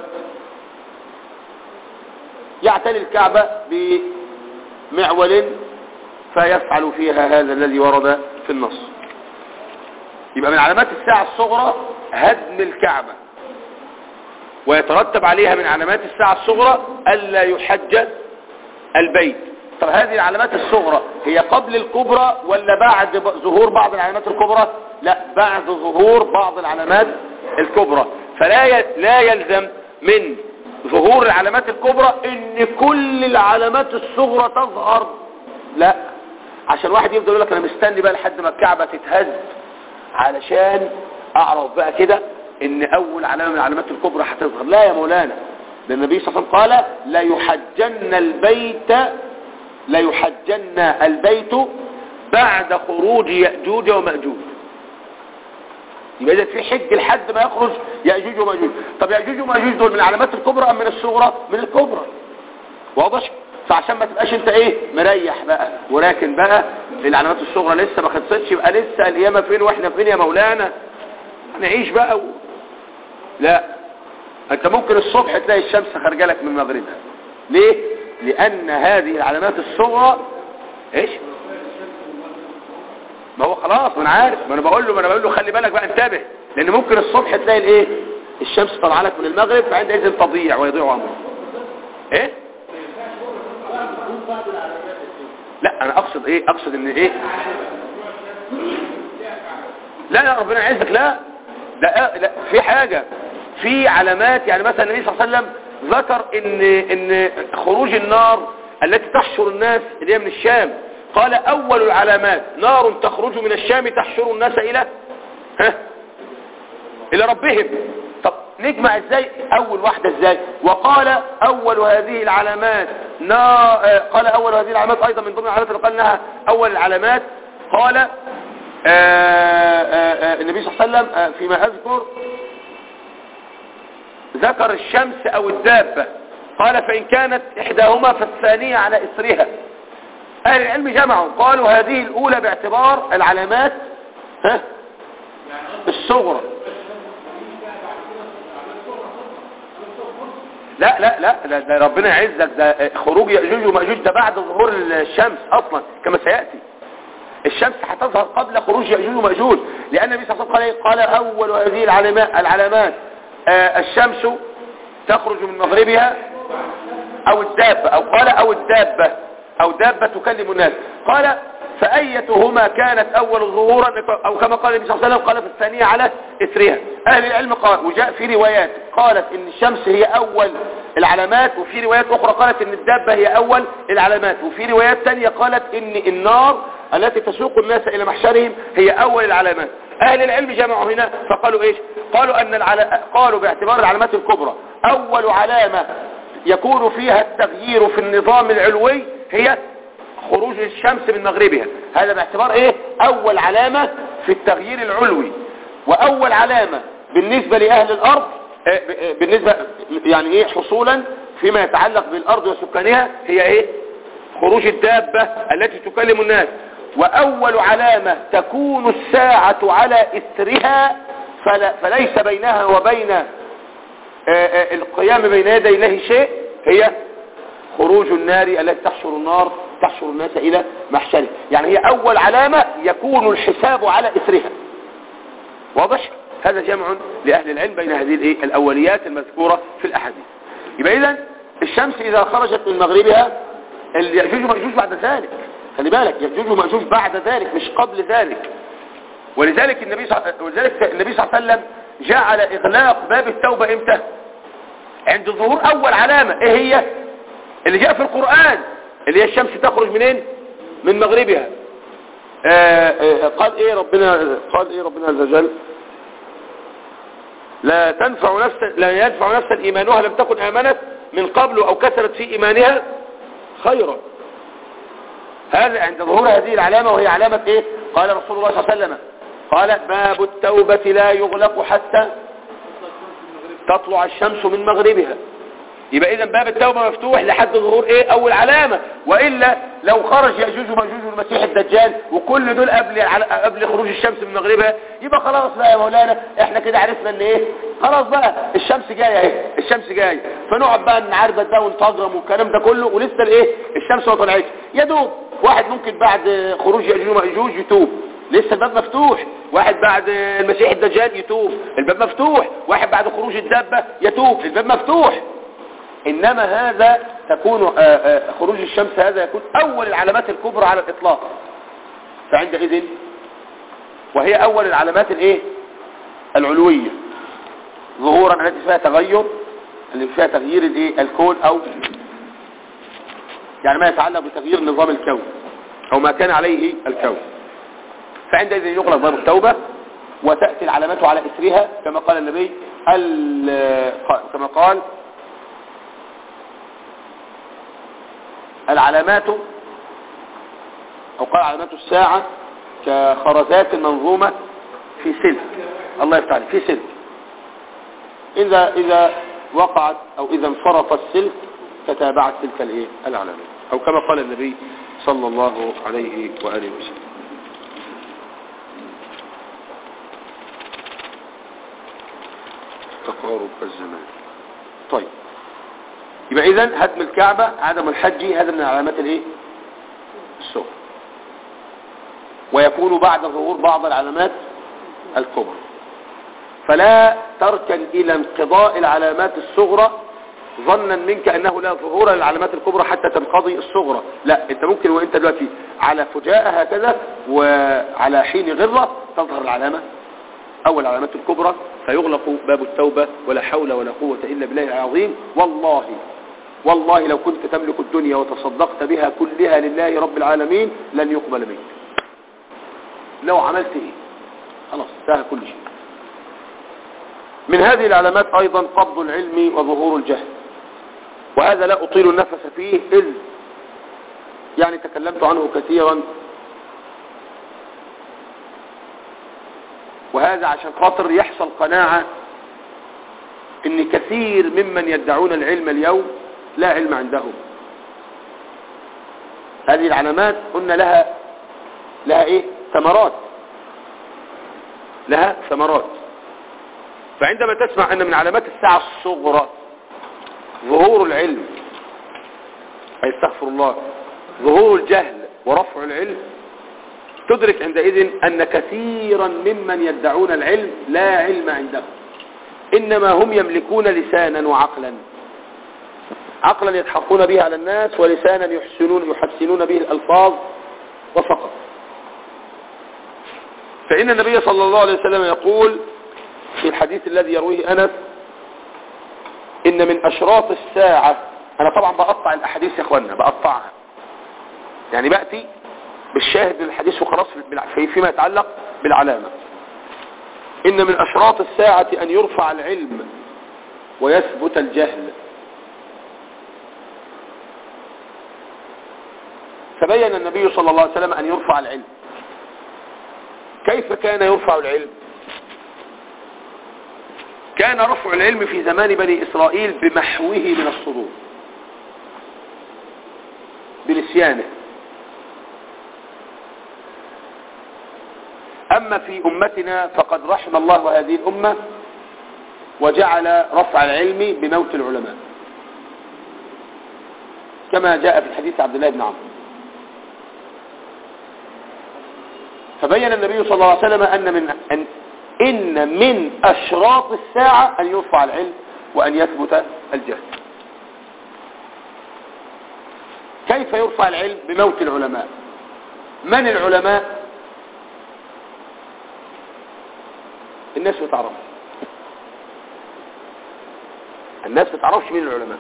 Speaker 1: يعتني الكعبة بمعول فيفعل فيها هذا الذي ورد في النص يبقى من علامات الساعة الصغرى هدم الكعبة ويترتب عليها من علامات الساعة الصغرى ألا يحج البيت طب هذه العلامات الصغرى هي قبل الكبرى ولا بعد ظهور بعض العلامات الكبرى لا بعد ظهور بعض العلامات الكبرى فلا لا يلزم من ظهور العلامات الكبرى ان كل العلامات الصغرى تظهر لا عشان واحد يفضل يقول لك انا مستني بقى لحد ما الكعبة تتهز علشان اعرف بقى كده ان اول علامة من العلامات الكبرى هتظهر لا يا مولانا لان النبي صلى الله عليه وسلم قال لا يحجن البيت لا يحجن البيت بعد خروج يأجوج ومأجوج يبقى اذا في حج لحد ما يخرج يأجوج ومأجوج طب يأجوج ومأجوج دول من العلامات الكبرى ام من الصغرى من الكبرى واضح فعشان ما تبقاش انت ايه مريح بقى وراكن بقى العلامات الصغرى لسه ما خلصتش يبقى لسه القيامه فين واحنا فين يا مولانا هنعيش بقى و... لا انت ممكن الصبح تلاقي الشمس خارجه لك من مغربها ليه لان هذه العلامات الصغرى ايش ما هو خلاص ما انا عارف ما انا بقول له ما انا بقول له خلي بالك بقى انتبه لان ممكن الصبح تلاقي الايه الشمس طالعه لك من المغرب فعندئذ تضيع ويضيع امرك ايه لا انا اقصد ايه اقصد ان ايه لا لا ربنا يعزك لا لا, لا في حاجة في علامات يعني مثلا النبي صلى الله عليه وسلم ذكر ان ان خروج النار التي تحشر الناس اللي هي من الشام قال اول العلامات نار تخرج من الشام تحشر الناس الى ها الى ربهم طب نجمع ازاي اول واحدة ازاي وقال اول هذه العلامات نا قال اول هذه العلامات ايضا من ضمن العلامات اللي قال لها اول العلامات قال آآ آآ النبي صلى الله عليه وسلم فيما اذكر ذكر الشمس او الدابة قال فان كانت احداهما فالثانية على اثرها اهل العلم جمعوا قالوا هذه الاولى باعتبار العلامات ها الصغرى لا لا لا ده, ده ربنا يعزك ده خروج يأجوج ومأجوج ده بعد ظهور الشمس اصلا كما سيأتي الشمس هتظهر قبل خروج يأجوج ومأجوج لأن النبي صلى الله عليه وسلم قال أول هذه العلامات, العلامات آه الشمس تخرج من مغربها أو الدابة أو قال أو الدابة أو دابة تكلم الناس قال فأيتهما كانت أول ظهورا أو كما قال النبي صلى الله عليه وسلم قال في الثانية على إثرها أهل العلم قال وجاء في روايات قالت إن الشمس هي أول العلامات وفي روايات أخرى قالت إن الدابة هي أول العلامات وفي روايات ثانية قالت إن النار التي تسوق الناس إلى محشرهم هي أول العلامات أهل العلم جمعوا هنا فقالوا إيش قالوا أن العلا... قالوا باعتبار العلامات الكبرى أول علامة يكون فيها التغيير في النظام العلوي هي خروج الشمس من مغربها هذا باعتبار ايه اول علامة في التغيير العلوي واول علامة بالنسبة لاهل الارض بالنسبة يعني ايه حصولا فيما يتعلق بالارض وسكانها هي ايه خروج الدابة التي تكلم الناس واول علامة تكون الساعة على اثرها فلا فليس بينها وبين القيام بين يدي الله شيء هي خروج النار التي تحشر النار تحشر الناس الى محشره يعني هي اول علامة يكون الحساب على اثرها واضح هذا جمع لاهل العلم بين هذه الايه الاوليات المذكورة في الاحاديث يبقى اذا الشمس اذا خرجت من مغربها اليأجوج ومأجوج بعد ذلك خلي بالك يأجوج ومأجوج بعد ذلك مش قبل ذلك ولذلك النبي صلى ولذلك النبي صلى الله عليه وسلم جعل اغلاق باب التوبة امتى عند ظهور اول علامة ايه هي اللي جاء في القرآن اللي هي الشمس تخرج منين من مغربها آآ آآ قال ايه ربنا قال ايه ربنا عز وجل لا تنفع نفسا لا ينفع نفسا ايمانها لم تكن امنت من قبل او كسرت في ايمانها خيرا هذا عند ظهور هذه العلامة وهي علامة ايه قال رسول الله صلى الله عليه وسلم قال باب التوبة لا يغلق حتى تطلع الشمس من مغربها يبقى اذا باب التوبة مفتوح لحد ظهور ايه اول علامة وإلا لو خرج يأجوج ومأجوج والمسيح الدجال وكل دول قبل قبل خروج الشمس من مغربها يبقى خلاص بقى يا مولانا احنا كده عرفنا ان ايه خلاص بقى الشمس جاية اهي الشمس جاية فنقعد بقى نعربت بقى ونتجرم والكلام ده كله ولسه الايه الشمس ما طلعتش يا دوب واحد ممكن بعد خروج يأجوج ومأجوج يتوب لسه الباب مفتوح واحد بعد المسيح الدجال يتوب الباب مفتوح واحد بعد خروج الدابة يتوب الباب مفتوح انما هذا تكون آآ آآ خروج الشمس هذا يكون اول العلامات الكبرى على الاطلاق فعندئذ وهي اول العلامات الايه العلوية ظهورا التي فيها تغير اللي فيها تغيير الايه الكون او يعني ما يتعلق بتغيير نظام الكون او ما كان عليه الكون فعندئذ يغلق باب التوبة وتأتي العلامات على اثرها كما قال النبي كما قال العلامات او قال علامات الساعة كخرزات منظومة في سلك الله يفتح عليك في سلك اذا اذا وقعت او اذا انفرط السلك تتابعت تلك الايه العلامات او كما قال النبي صلى الله عليه وآله وسلم تقارب الزمان طيب يبقى اذا هدم الكعبة عدم الحج هذا من علامات الايه السوء ويكون بعد ظهور بعض العلامات الكبرى فلا تركن الى انقضاء العلامات الصغرى ظنا منك انه لا ظهور للعلامات الكبرى حتى تنقضي الصغرى لا انت ممكن وانت دلوقتي على فجاءة هكذا وعلى حين غرة تظهر العلامة اول العلامات الكبرى فيغلق باب التوبة ولا حول ولا قوة الا بالله العظيم والله والله لو كنت تملك الدنيا وتصدقت بها كلها لله رب العالمين لن يقبل منك لو عملت ايه خلاص انتهى كل شيء من هذه العلامات أيضا قبض العلم وظهور الجهل وهذا لا أطيل النفس فيه إذ يعني تكلمت عنه كثيرا وهذا عشان خاطر يحصل قناعة ان كثير ممن يدعون العلم اليوم لا علم عندهم هذه العلامات قلنا لها لها ايه ثمرات لها ثمرات فعندما تسمع ان من علامات الساعة الصغرى ظهور العلم أي استغفر الله ظهور الجهل ورفع العلم تدرك عندئذ أن كثيرا ممن يدعون العلم لا علم عندهم إنما هم يملكون لسانا وعقلا عقلا يضحكون به على الناس ولسانا يحسنون يحسنون به الألفاظ وفقط فإن النبي صلى الله عليه وسلم يقول في الحديث الذي يرويه أنس إن من أشراط الساعة أنا طبعا بقطع الأحاديث يا أخوانا بقطعها يعني بأتي بالشاهد للحديث وخلاص فيما يتعلق بالعلامة إن من أشراط الساعة أن يرفع العلم ويثبت الجهل فبين النبي صلى الله عليه وسلم أن يرفع العلم كيف كان يرفع العلم كان رفع العلم في زمان بني إسرائيل بمحوه من الصدور بنسيانه أما في أمتنا فقد رحم الله هذه الأمة وجعل رفع العلم بموت العلماء كما جاء في حديث عبد الله بن عمرو فبين النبي صلى الله عليه وسلم أن من أن إن من أشراط الساعة أن يرفع العلم وأن يثبت الجهل كيف يرفع العلم بموت العلماء من العلماء الناس ما تعرفش الناس ما تعرفش مين العلماء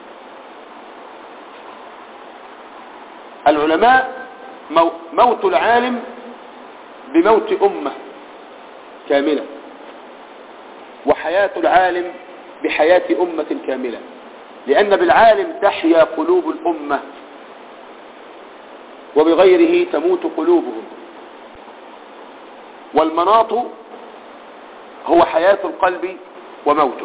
Speaker 1: العلماء موت العالم بموت أمة كاملة وحياة العالم بحياة أمة كاملة لأن بالعالم تحيا قلوب الأمة وبغيره تموت قلوبهم والمناط هو حياة القلب وموته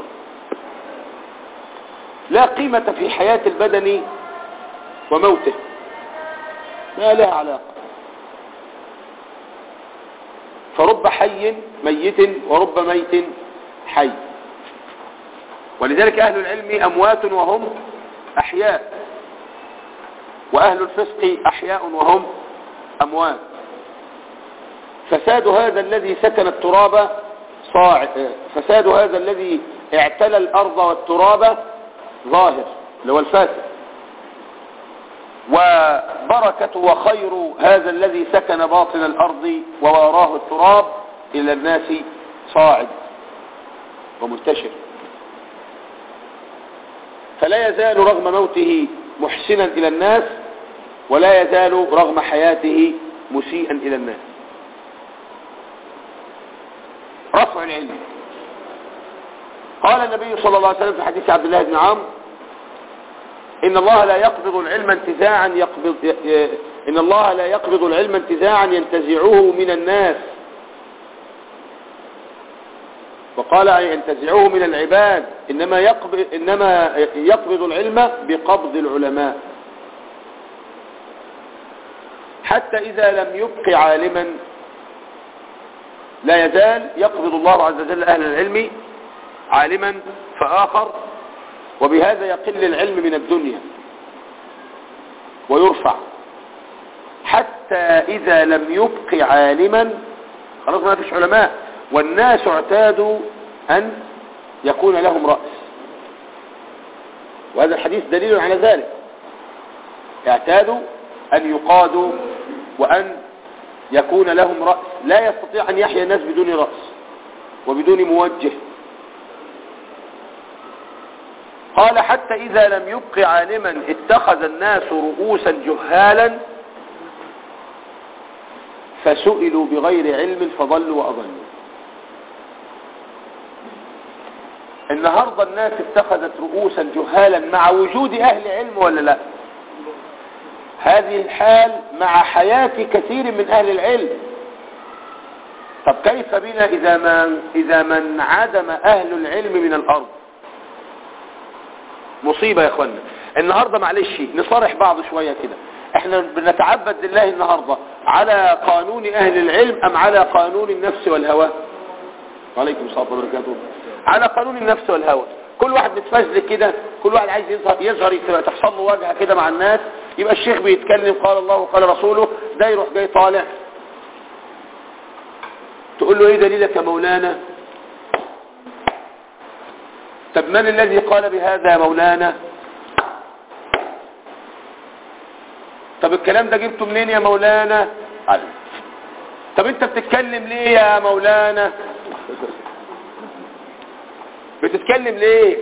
Speaker 1: لا قيمة في حياة البدن وموته ما لها علاقة فرب حي ميت ورب ميت حي ولذلك أهل العلم أموات وهم أحياء وأهل الفسق أحياء وهم أموات فساد هذا الذي سكن التراب صاع فساد هذا الذي اعتلى الأرض والتراب ظاهر اللي هو الفاسد وبركة وخير هذا الذي سكن باطن الأرض وواراه التراب إلى الناس صاعد ومنتشر فلا يزال رغم موته محسنا إلى الناس ولا يزال رغم حياته مسيئا إلى الناس رفع العلم قال النبي صلى الله عليه وسلم في حديث عبد الله بن عمرو إن الله لا يقبض العلم انتزاعا يقبض إن الله لا يقبض العلم انتزاعا ينتزعه من الناس وقال أن ينتزعه من العباد إنما يقبض, إنما يقبض العلم بقبض العلماء حتى إذا لم يبق عالما لا يزال يقبض الله عز وجل أهل العلم عالما فآخر وبهذا يقل العلم من الدنيا ويرفع حتى إذا لم يبق عالما خلاص ما فيش علماء والناس اعتادوا أن يكون لهم رأس وهذا الحديث دليل على ذلك اعتادوا أن يقادوا وأن يكون لهم رأس لا يستطيع أن يحيا الناس بدون رأس وبدون موجه قال حتى إذا لم يبق عالما اتخذ الناس رؤوسا جهالا فسئلوا بغير علم فضلوا وأضلوا النهاردة الناس اتخذت رؤوسا جهالا مع وجود اهل علم ولا لا هذه الحال مع حياة كثير من اهل العلم طب كيف بنا اذا من, إذا من عدم اهل العلم من الارض مصيبة يا اخوانا النهاردة معلش نصارح بعض شوية كده احنا بنتعبد لله النهاردة على قانون اهل العلم ام على قانون النفس والهوى وعليكم السلام وبركاته على قانون النفس والهوى كل واحد متفزل كده كل واحد عايز يظهر يظهر تحصل له واجهه كده مع الناس يبقى الشيخ بيتكلم قال الله وقال رسوله ده يروح جاي طالع تقول له ايه دليلك يا مولانا طب من الذي قال بهذا يا مولانا طب الكلام ده جبته منين يا مولانا طب انت بتتكلم ليه يا مولانا بتتكلم ليه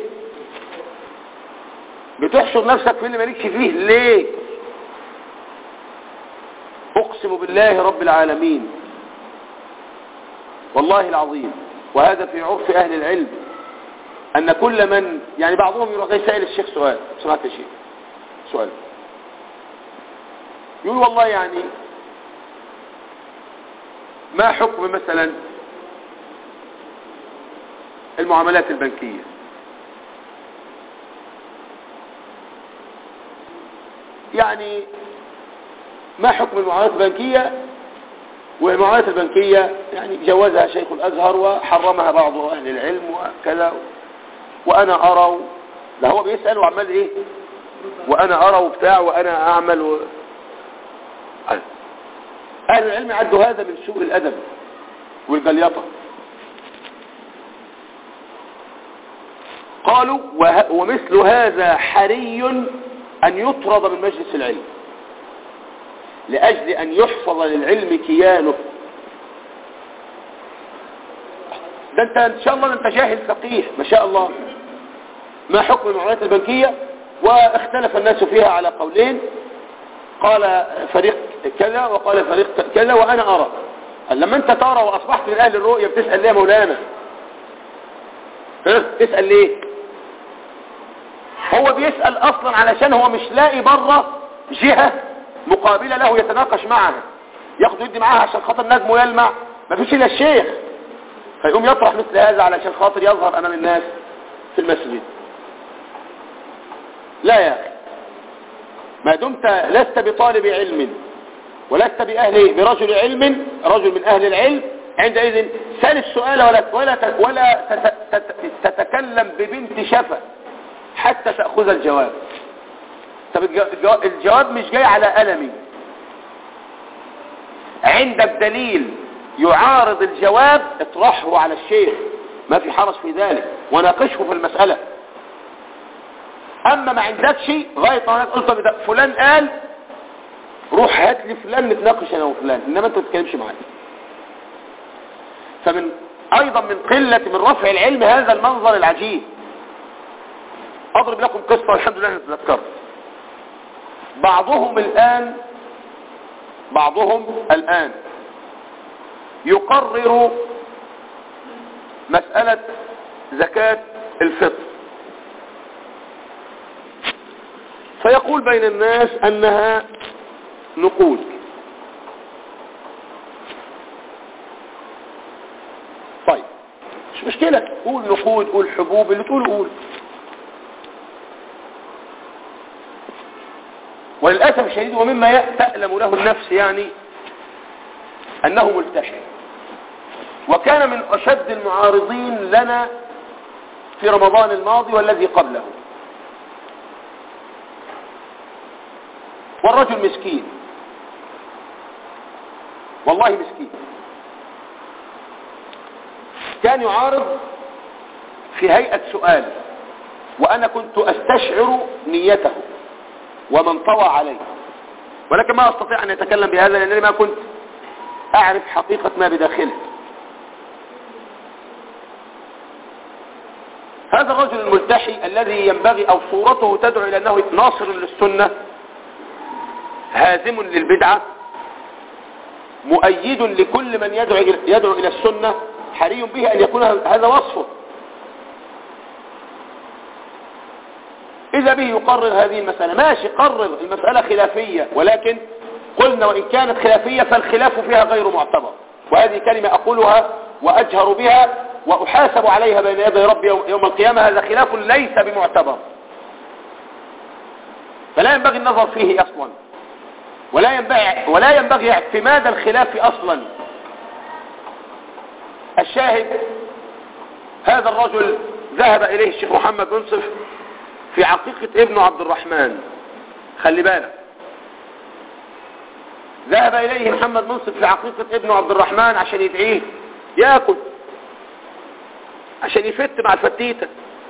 Speaker 1: بتحشر نفسك في اللي مالكش فيه ليه اقسم بالله رب العالمين والله العظيم وهذا في عرف اهل العلم ان كل من يعني بعضهم يروح جاي سائل الشيخ سؤال سمعت يا شيخ سؤال يقول والله يعني ما حكم مثلا المعاملات البنكية يعني ما حكم المعاملات البنكية والمعاملات البنكية يعني جوزها شيخ الأزهر وحرمها بعض أهل العلم وكذا وأنا أرى لا هو بيسأل وعمال إيه وأنا أرى وبتاع وأنا أعمل و... أهل العلم عدوا هذا من سوء الأدب والجليطة قالوا ومثل هذا حري أن يطرد من مجلس العلم لأجل أن يحفظ للعلم كيانه ده انت ان شاء الله انت جاهل فقيه ما شاء الله ما حكم المعاملات البنكية واختلف الناس فيها على قولين قال فريق كذا وقال فريق كذا وانا ارى لما انت ترى واصبحت من اهل الرؤية بتسأل ليه يا مولانا ها تسأل ليه هو بيسأل اصلا علشان هو مش لاقي بره جهة مقابلة له يتناقش معها ياخد يدي معاها عشان خاطر نجمه يلمع مفيش الا الشيخ فيقوم يطرح مثل هذا علشان خاطر يظهر امام الناس في المسجد لا يا اخي ما دمت لست بطالب علم ولست بأهل برجل علم رجل من أهل العلم عندئذ سال السؤال ولا ولا ولا تتكلم ببنت شفا حتى تأخذ الجواب طب الجواب مش جاي على ألمي عندك دليل يعارض الجواب اطرحه على الشيخ ما في حرج في ذلك وناقشه في المسألة اما ما عندكش غاية ما قلت فلان قال روح هات لي فلان نتناقش انا وفلان انما انت ما تتكلمش معايا فمن ايضا من قلة من رفع العلم هذا المنظر العجيب اضرب لكم قصة والحمد لله نتذكرت بعضهم الان بعضهم الان يقرر مسألة زكاة الفطر فيقول بين الناس أنها نقود طيب مش مشكلة قول نقود قول حبوب اللي تقول قول وللأسف الشديد ومما تألم له النفس يعني أنه ملتحي وكان من أشد المعارضين لنا في رمضان الماضي والذي قبله والرجل مسكين والله مسكين كان يعارض في هيئة سؤال وأنا كنت أستشعر نيته ومن طوى عليه ولكن ما أستطيع أن يتكلم بهذا لأنني ما كنت أعرف حقيقة ما بداخله هذا الرجل الملتحي الذي ينبغي أو صورته تدعو إلى أنه ناصر للسنة هازم للبدعة مؤيد لكل من يدعو, يدعو إلى السنة حري به أن يكون هذا وصفه وإذا به يقرر هذه المسألة ماشي قرر المسألة خلافية ولكن قلنا وإن كانت خلافية فالخلاف فيها غير معتبر وهذه كلمة أقولها وأجهر بها وأحاسب عليها بين يدي ربي يوم القيامة هذا خلاف ليس بمعتبر فلا ينبغي النظر فيه أصلا ولا ينبغي, ولا ينبغي اعتماد الخلاف أصلا الشاهد هذا الرجل ذهب إليه الشيخ محمد منصف في عقيقة ابنه عبد الرحمن خلي بالك ذهب إليه محمد منصف في عقيقة ابنه عبد الرحمن عشان يدعيه ياكل عشان يفت مع الفتيتة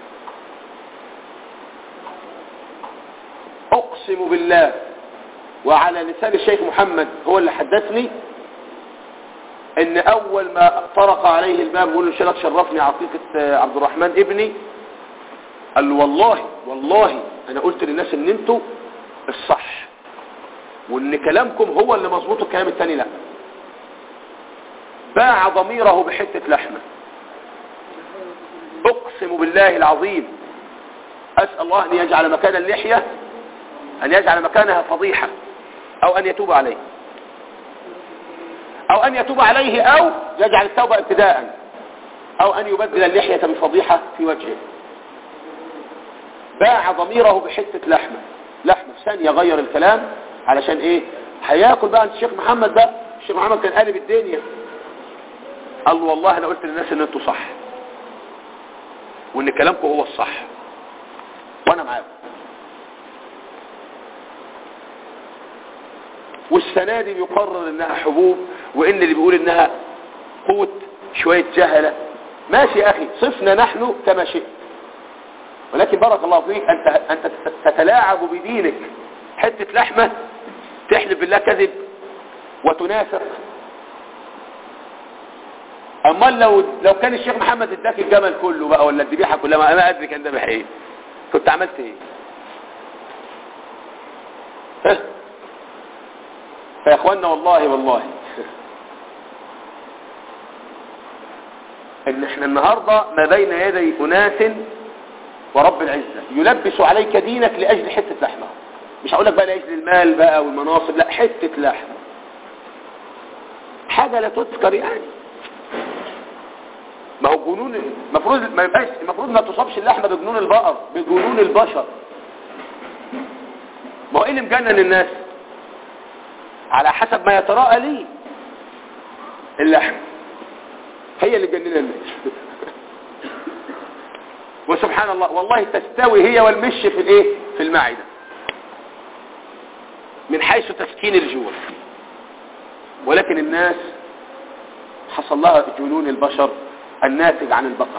Speaker 1: أقسم بالله وعلى لسان الشيخ محمد هو اللي حدثني ان اول ما طرق عليه الباب وقال له شلك شرفني عقيقة عبد الرحمن ابني قال له والله والله انا قلت للناس ان انتوا الصح وان كلامكم هو اللي مظبوط الكلام التاني لا باع ضميره بحتة لحمة اقسم بالله العظيم اسأل الله ان يجعل مكان اللحية ان يجعل مكانها فضيحة او ان يتوب عليه او ان يتوب عليه او يجعل التوبة ابتداء او ان يبدل اللحية بفضيحة في وجهه باع ضميره بحتة لحمة لحمة في ثانية غير الكلام علشان ايه هياكل بقى الشيخ محمد بقى الشيخ محمد كان قالب الدنيا قال له والله انا قلت للناس ان انتوا صح وان كلامكم هو الصح وانا معاكم والسنة دي بيقرر انها حبوب وان اللي بيقول انها قوت شوية جهلة ماشي يا اخي صفنا نحن كما شئت ولكن بارك الله فيك انت, انت تتلاعب بدينك حتة لحمة تحلف بالله كذب وتنافق امال لو لو كان الشيخ محمد اداك الجمل كله بقى ولا الذبيحه كلها ما انا ادري كان ذبح ايه كنت عملت ايه ها فيا اخوانا والله والله ان احنا النهاردة ما بين يدي اناس ورب العزة يلبس عليك دينك لاجل حتة لحمة مش هقول لك بقى لاجل المال بقى والمناصب لا حتة لحمة حاجة لا تذكر يعني ما هو جنون المفروض ما يبقاش المفروض ما تصابش اللحمة بجنون البقر بجنون البشر ما هو ايه اللي مجنن الناس على حسب ما يتراءى لي اللحم هي اللي جننا الناس وسبحان الله والله تستوي هي والمش في الايه في المعدة من حيث تسكين الجوع ولكن الناس حصل لها جنون البشر الناتج عن البقر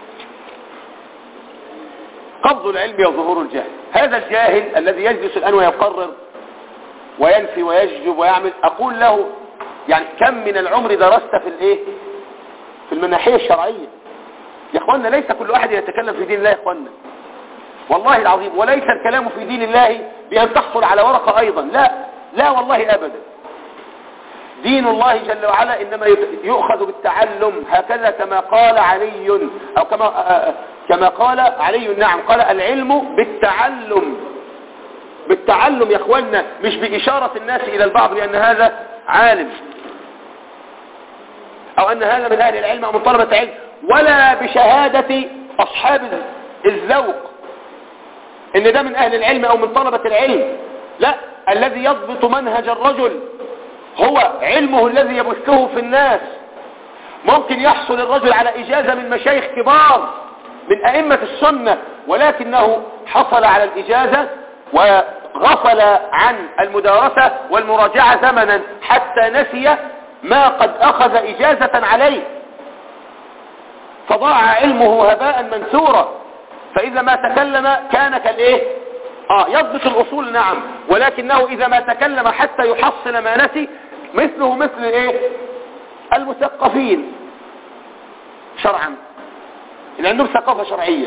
Speaker 1: قبض العلم وظهور الجهل هذا الجاهل الذي يجلس الآن ويقرر وينفي ويجذب ويعمل أقول له يعني كم من العمر درست في الايه في المناحية الشرعية يا اخوانا ليس كل واحد يتكلم في دين الله يا اخوانا والله العظيم وليس الكلام في دين الله بأن تحصل على ورقة أيضا لا لا والله أبدا دين الله جل وعلا إنما يؤخذ بالتعلم هكذا كما قال علي أو كما كما قال علي نعم قال العلم بالتعلم بالتعلم يا اخوانا مش بإشارة الناس إلى البعض بأن هذا عالم أو أن هذا من أهل العلم أو من طلبة علم ولا بشهادة أصحاب الذوق إن ده من أهل العلم أو من طلبة العلم لا الذي يضبط منهج الرجل هو علمه الذي يبثه في الناس ممكن يحصل الرجل على إجازة من مشايخ كبار من أئمة السنة ولكنه حصل على الإجازة وغفل عن المدارسة والمراجعة زمنا حتى نسي ما قد أخذ إجازة عليه فضاع علمه هباء منثورا فإذا ما تكلم كان كالإيه آه يضبط الأصول نعم ولكنه إذا ما تكلم حتى يحصل ما نسي مثله مثل إيه المثقفين شرعا اللي عندهم ثقافة شرعية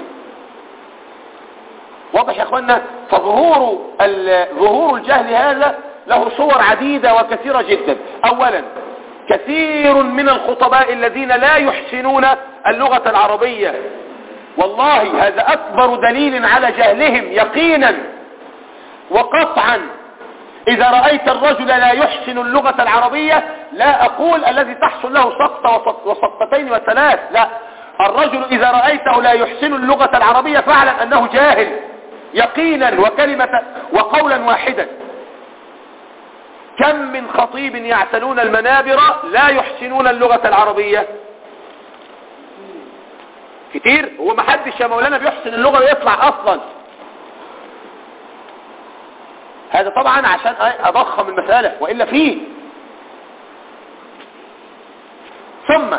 Speaker 1: واضح يا اخوانا فظهور ظهور الجهل هذا له صور عديدة وكثيرة جدا اولا كثير من الخطباء الذين لا يحسنون اللغة العربية والله هذا اكبر دليل على جهلهم يقينا وقطعا اذا رأيت الرجل لا يحسن اللغة العربية لا اقول الذي تحصل له سقطة وسقطتين وثلاث لا الرجل اذا رأيته لا يحسن اللغة العربية فاعلم انه جاهل يقينا وكلمة وقولا واحدا كم من خطيب يعتلون المنابر لا يحسنون اللغة العربية كتير هو ما حدش يا مولانا بيحسن اللغة ويطلع اصلا هذا طبعا عشان اضخم المسألة وإلا فيه ثم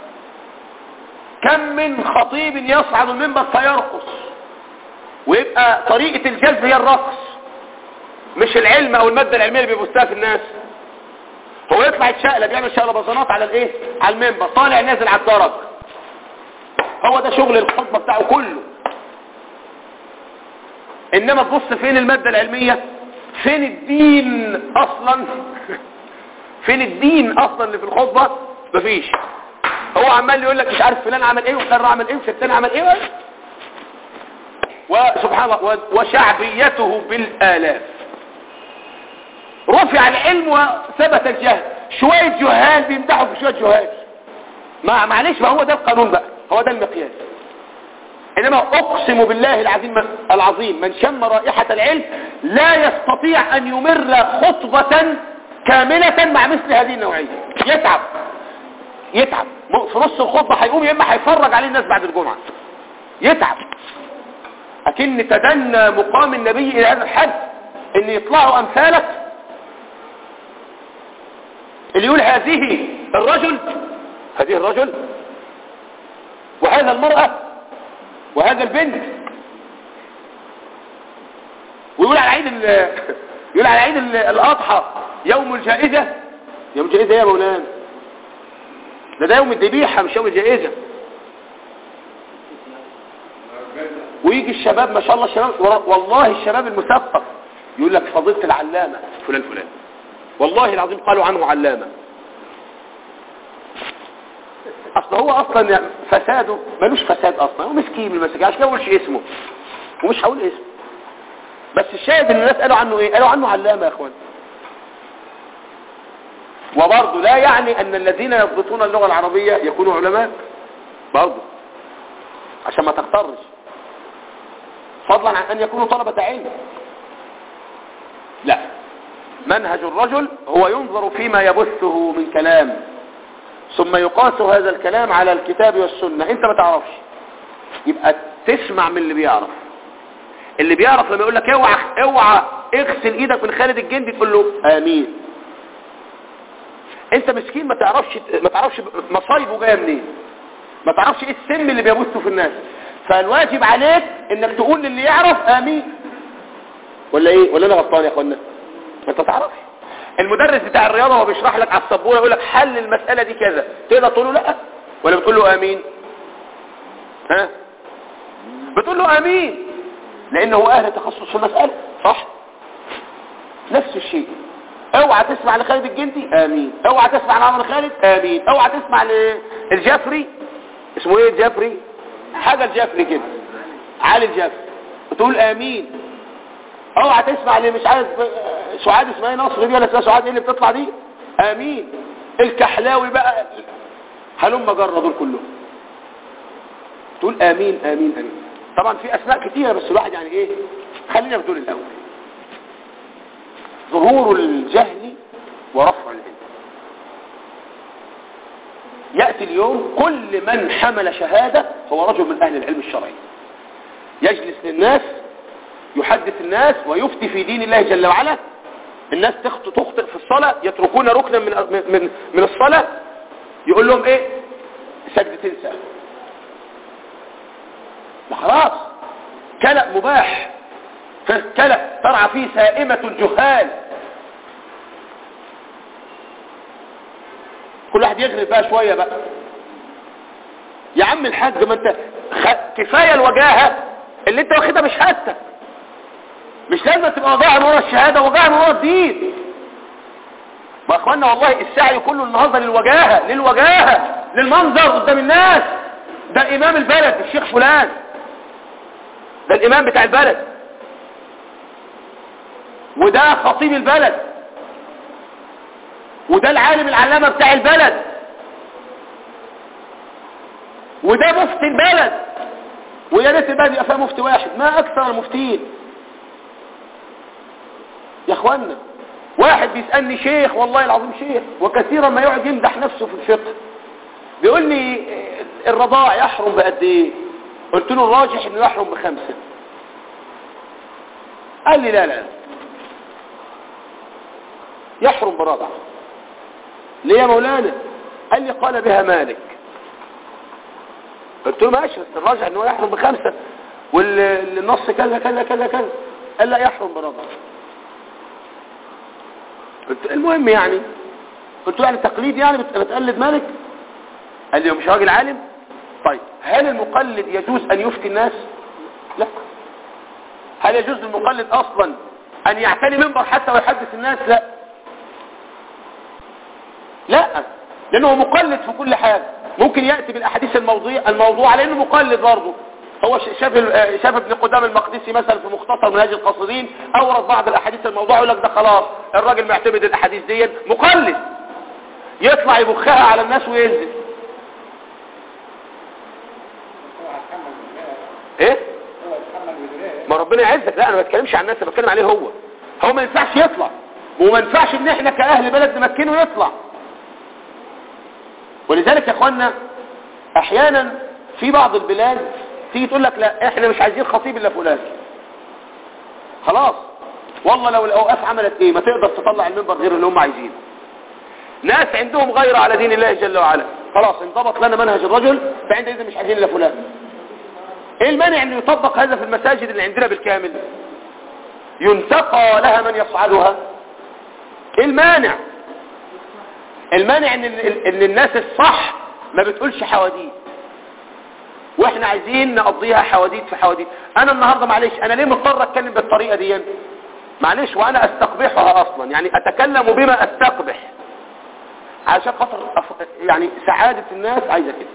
Speaker 1: كم من خطيب يصعد المنبر فيرقص ويبقى طريقة الجلد هي الرقص مش العلم او المادة العلمية اللي بيبثها في الناس هو يطلع يتشقلب بيعمل شقلباظات على الايه على المنبر طالع نازل على الدرج هو ده شغل الخطبة بتاعه كله انما تبص فين المادة العلمية فين الدين اصلا فين الدين اصلا اللي في الخطبة مفيش هو عمال يقول لك مش عارف فلان عمل ايه وفلان عمل ايه وفلان عمل ايه وسبحان الله وشعبيته بالالاف رفع العلم وثبت الجهل شوية جهال بيمدحوا في شوية جهال ما معلش ما هو ده القانون بقى هو ده المقياس انما اقسم بالله العظيم العظيم من شم رائحة العلم لا يستطيع ان يمر خطبة كاملة مع مثل هذه النوعية يتعب يتعب في نص الخطبة هيقوم يا اما هيفرج عليه الناس بعد الجمعة يتعب اكن تدنى مقام النبي الى هذا الحد ان يطلعوا امثالك اللي يقول هذه الرجل هذه الرجل وهذا المرأة وهذا البنت ويقول على عيد يقول على عيد الاضحى يوم الجائزة يوم الجائزة يا مولانا ده ده يوم الذبيحة مش يوم الجائزة ويجي الشباب ما شاء الله الشباب والله الشباب المثقف يقول لك فضيلة العلامة فلان فلان والله العظيم قالوا عنه علامة اصل هو اصلا يعني فساده ملوش فساد اصلا هو مسكين من المساجين عشان كده ما اسمه ومش هقول اسمه بس الشاهد ان الناس قالوا عنه ايه قالوا عنه علامة يا اخوان وبرضه لا يعني ان الذين يضبطون اللغة العربية يكونوا علماء برضه عشان ما تختارش فضلا عن ان يكونوا طلبة علم لا منهج الرجل هو ينظر فيما يبثه من كلام ثم يقاس هذا الكلام على الكتاب والسنة انت ما تعرفش يبقى تسمع من اللي بيعرف اللي بيعرف لما يقول لك اوعى اوعى اغسل ايدك من خالد الجندي تقول له امين انت مسكين ما تعرفش ما تعرفش مصايبه جايه منين ما تعرفش ايه السم اللي بيبثه في الناس فالواجب عليك انك تقول للي يعرف امين ولا ايه ولا انا غلطان يا اخوانا ما انت تعرفش المدرس بتاع الرياضه وهو بيشرح لك على السبوره يقول لك حل المساله دي كذا تقدر تقول له لا ولا بتقول له امين ها بتقول له امين لانه هو اهل تخصص في المساله صح نفس الشيء اوعى تسمع لخالد الجندي امين اوعى تسمع لعمر خالد امين اوعى تسمع للجفري اسمه ايه الجفري حاجه الجفري كده علي الجفري بتقول امين اوعى تسمع اللي مش عارف سعاد اسمها نصر دي ولا اسمها سعاد ايه اللي بتطلع دي امين الكحلاوي بقى هلم جرى دول كلهم تقول امين امين امين طبعا في اسماء كتيره بس الواحد يعني ايه خلينا بتقول الاول ظهور الجهل ورفع العلم يأتي اليوم كل من حمل شهادة هو رجل من أهل العلم الشرعي يجلس للناس يحدث الناس ويفتي في دين الله جل وعلا الناس تخطئ في الصلاة يتركون ركنا من, من, من الصلاة يقول لهم ايه سجدتين سهل خلاص كلأ مباح كلأ ترعى فيه سائمة الجهال كل واحد يغرب بقى شوية بقى يا عم الحاج ما انت كفاية الوجاهة اللي انت واخدها مش حتى مش لازم تبقى وجاهة من ورا الشهادة وجاهة من ورا الدين ما اخوانا والله السعي كله النهاردة للوجاهة للوجاهة للمنظر قدام الناس ده امام البلد الشيخ فلان ده الامام بتاع البلد وده خطيب البلد وده العالم العلامة بتاع البلد وده مفتي البلد ويا ريت البلد يبقى فيها مفتي واحد ما اكثر المفتيين يا اخوانا واحد بيسألني شيخ والله العظيم شيخ وكثيرا ما يقعد يمدح نفسه في الفقه بيقول لي الرضاع يحرم بقد ايه قلت له الراجح انه يحرم بخمسة قال لي لا لا يحرم برضع ليه يا مولانا قال لي قال بها مالك قلت له ماشي بس الراجح انه يحرم بخمسة والنص كذا كذا كذا كذا قال لا يحرم برضع قلت المهم يعني قلت له يعني تقليد يعني بتقلد مالك قال لي مش راجل عالم طيب هل المقلد يجوز ان يفتي الناس لا هل يجوز للمقلد اصلا ان يعتني منبر حتى ويحدث الناس لا لا لانه مقلد في كل حاجة ممكن يأتي بالاحاديث الموضوع الموضوع لانه مقلد برضه هو شاف شاف ابن قدام المقدسي مثلا في مختصر منهاج القاصدين اورد بعض الاحاديث الموضوع يقول لك ده خلاص الراجل معتمد الاحاديث دي مقلد يطلع يبخها على الناس وينزل ايه ما ربنا يعزك لا انا ما بتكلمش عن الناس انا بتكلم عليه هو هو ما ينفعش يطلع وما ينفعش ان احنا كاهل بلد نمكنه يطلع ولذلك يا اخوانا احيانا في بعض البلاد تيجي تقول لك لا احنا مش عايزين خطيب الا فلان خلاص والله لو الاوقاف عملت ايه ما تقدر تطلع المنبر غير اللي هم عايزينه ناس عندهم غير على دين الله جل وعلا خلاص انضبط لنا منهج الرجل فعندئذ مش عايزين الا فلان ايه المانع ان يطبق هذا في المساجد اللي عندنا بالكامل ينتقى لها من يصعدها ايه المانع المانع ان, إن الناس الصح ما بتقولش حواديت واحنا عايزين نقضيها حواديت في حواديت انا النهاردة معلش انا ليه مضطر اتكلم بالطريقة دي معلش وانا استقبحها اصلا يعني اتكلم بما استقبح عشان خاطر يعني سعادة الناس عايزة كده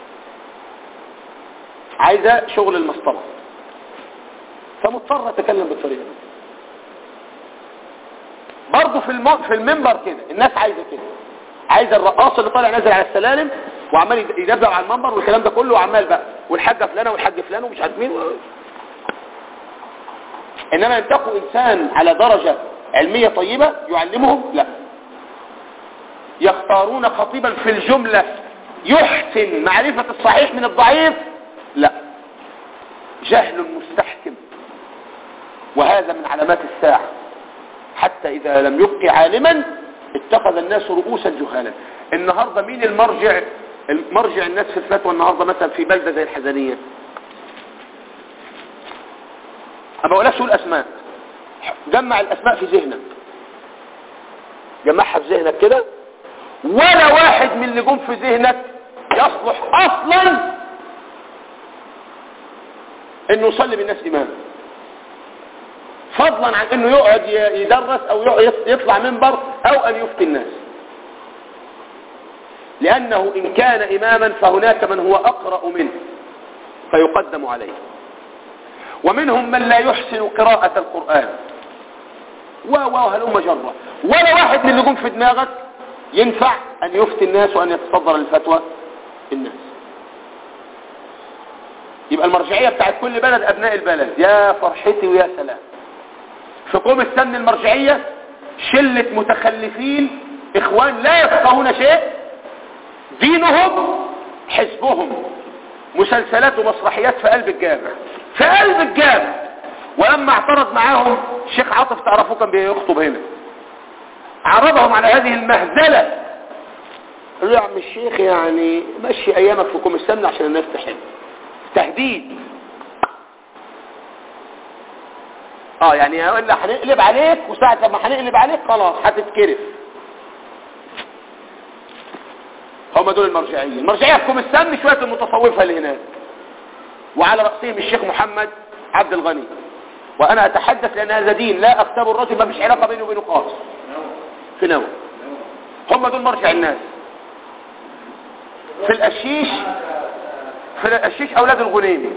Speaker 1: عايزة شغل المسطرة فمضطر اتكلم بالطريقة دي برضه في الم... في المنبر كده الناس عايزة كده عايزة الرقاص اللي طالع نازل على السلالم وعمال يدبدب على المنبر والكلام ده كله وعمال بقى والحاجة فلانة والحاج فلان ومش عارف مين انما ينتقوا انسان على درجة علمية طيبة يعلمهم لا يختارون خطيبا في الجملة يحسن معرفة الصحيح من الضعيف لا جهل مستحكم وهذا من علامات الساعة حتى إذا لم يبقي عالما اتخذ الناس رؤوسا جهالا النهاردة مين المرجع المرجع الناس في الفتوى النهاردة مثلا في بلدة زي الحزنية أما بقولكش تقول أسماء جمع الأسماء في ذهنك جمعها في ذهنك كده ولا واحد من اللي جم في ذهنك يصلح أصلا انه يصلي بالناس امام فضلا عن انه يقعد يدرس او يطلع منبر او ان يفتي الناس لانه ان كان اماما فهناك من هو اقرأ منه فيقدم عليه ومنهم من لا يحسن قراءة القرآن وهلم جرة ولا واحد من اللي جم في دماغك ينفع ان يفتي الناس وان يتصدر الفتوى الناس يبقى المرجعية بتاعت كل بلد ابناء البلد يا فرحتي ويا سلام في قوم السن المرجعية شلة متخلفين اخوان لا يفقهون شيء دينهم حزبهم مسلسلات ومسرحيات في قلب الجامع في قلب الجامع ولما اعترض معاهم الشيخ عاطف تعرفوه كان بيخطب هنا عرضهم على هذه المهزلة قال له يا عم الشيخ يعني مشي ايامك في كوم السمن عشان الناس تحب تهديد اه يعني هقول لك هنقلب عليك وساعة لما هنقلب عليك خلاص هتتكرف هم دول المرجعية المرجعية في كوم السم شوية المتصوفة اللي هناك وعلى رأسهم الشيخ محمد عبد الغني وانا اتحدث لان هذا دين لا اختار الرجل ما فيش علاقة بينه وبينه خالص في نوى هم دول مرجع الناس في القشيش في القشيش اولاد الغنيم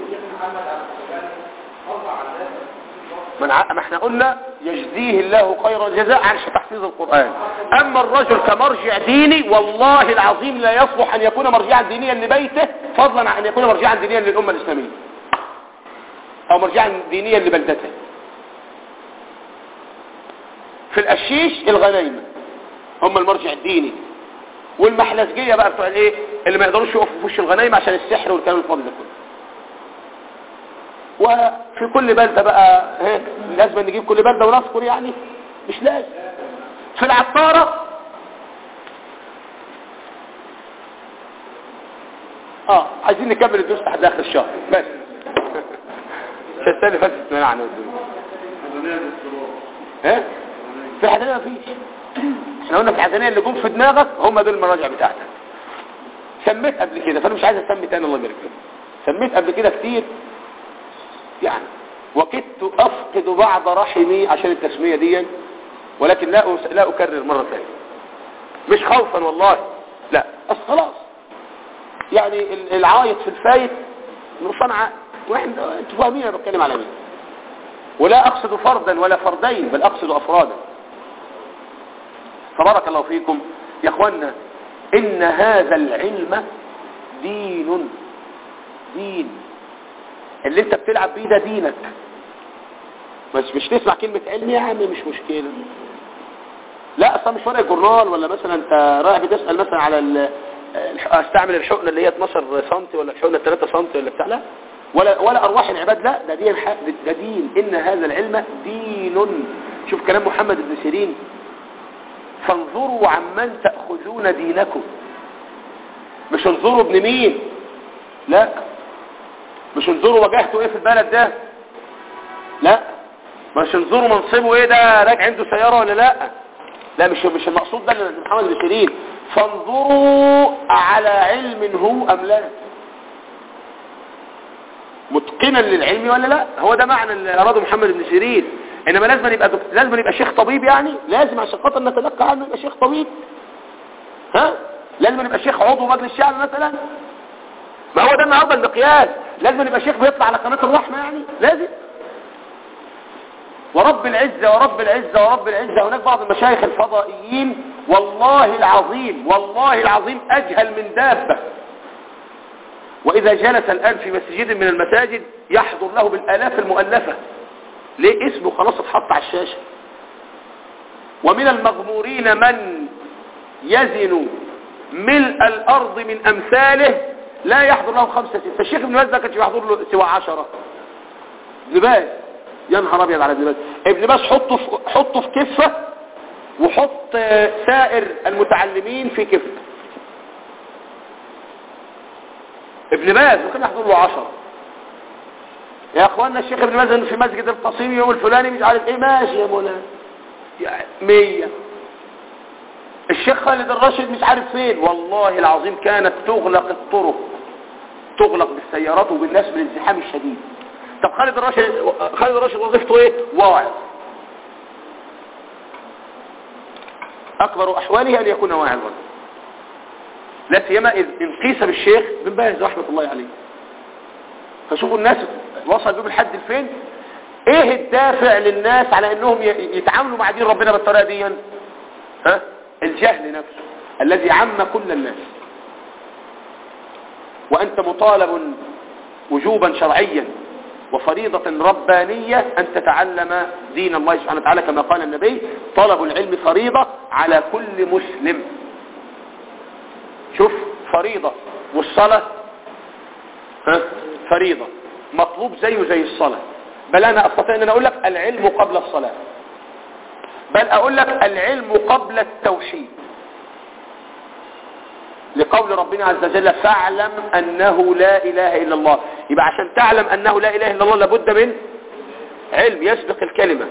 Speaker 1: ما احنا قلنا يجزيه الله خير الجزاء عن تحفيظ القرآن اما الرجل كمرجع ديني والله العظيم لا يصلح ان يكون مرجعا دينيا لبيته فضلا عن ان يكون مرجعا دينيا للامة الاسلامية او مرجعا دينيا لبلدته في القشيش الغنايمة هم المرجع الديني والمحلزجية بقى بتوع الايه اللي ما يقدروش يقفوا في وش الغنايمة عشان السحر والكلام الفاضي ده كله وفي كل بلدة بقى هيك لازم نجيب كل بلدة ونذكر يعني مش لازم في العطارة اه عايزين نكمل الدروس لحد اخر الشهر بس مش السنه اللي فاتت سمعنا عنها ها في حدانيه مفيش احنا قلنا في الحدانيه اللي جم في دماغك هم دول المراجع بتاعتك سميت قبل كده فانا مش عايز اسمي تاني الله يبارك فيك سميت قبل كده كتير يعني وكدت افقد بعض رحمي عشان التسميه دي ولكن لا لا اكرر مره ثانيه مش خوفا والله لا بس خلاص يعني العايط في الفايت من صنعاء واحد انتوا فاهمين انا بتكلم على مين ولا اقصد فردا ولا فردين بل اقصد افرادا تبارك الله فيكم يا اخوانا ان هذا العلم دين دين اللي انت بتلعب بيه ده دينك بس مش تسمع كلمة علم يا عم مش مشكلة لا اصلا مش ورق جورنال ولا مثلا انت رايح بتسأل مثلا على ال... استعمل الحقنة اللي هي 12 سم ولا الحقنة 3 سم ولا بتاع لا ولا ولا ارواح العباد لا ده دين ده دين ان هذا العلم دين شوف كلام محمد بن سيرين فانظروا عمن تأخذون دينكم مش انظروا ابن مين لا مش انظروا وجهته ايه في البلد ده لا مش انظروا منصبه ايه ده راجع عنده سيارة ولا لا لا مش مش المقصود ده محمد بن سيرين فانظروا على علم هو ام لا متقنا للعلم ولا لا هو ده معنى اللي اراده محمد بن سيرين انما لازم يبقى دك... لازم يبقى شيخ طبيب يعني لازم عشان خاطر نتلقى عنه يبقى شيخ طبيب ها لازم يبقى شيخ عضو مجلس الشعب مثلا ما هو ده النهارده المقياس لازم يبقى شيخ بيطلع على قناه الرحمه يعني لازم ورب العزة ورب العزة ورب العزة هناك بعض المشايخ الفضائيين والله العظيم والله العظيم أجهل من دابة وإذا جلس الآن في مسجد من المساجد يحضر له بالآلاف المؤلفة ليه اسمه خلاص اتحط على الشاشة ومن المغمورين من يزن ملء الأرض من أمثاله لا يحضر له خمسة ستة الشيخ ابن باز ده كانش يحضر له سوى عشرة ابن باز يا نهار ابيض على ابن باز ابن باز حطه في حطه في كفه وحط سائر المتعلمين في كفه ابن باز وكان يحضر له عشرة يا اخوانا الشيخ ابن باز في مسجد القصيم يوم الفلاني مش عارف ايه ماشي يا مولانا يعني مية الشيخ خالد الراشد مش عارف فين والله العظيم كانت تغلق الطرق تغلق بالسيارات وبالناس بالازدحام الشديد طب خالد الراشد خالد الراشد وظيفته ايه واعظ اكبر احواله ان يكون واعظا لا سيما اذ انقيس بالشيخ بن باز رحمه الله عليه فشوفوا الناس وصل بهم الحد الفين ايه الدافع للناس على انهم يتعاملوا مع دين ربنا بالطريقه دي ها الجهل نفسه الذي عم كل الناس وانت مطالب وجوبا شرعيا وفريضة ربانية أن تتعلم دين الله سبحانه وتعالى كما قال النبي طلب العلم فريضة على كل مسلم شوف فريضة والصلاة ها فريضة مطلوب زيه زي الصلاة بل أنا أستطيع أن أنا أقول لك العلم قبل الصلاة بل أقول لك العلم قبل التوحيد لقول ربنا عز وجل فاعلم أنه لا إله إلا الله يبقى عشان تعلم أنه لا إله إلا الله لابد من علم يسبق الكلمة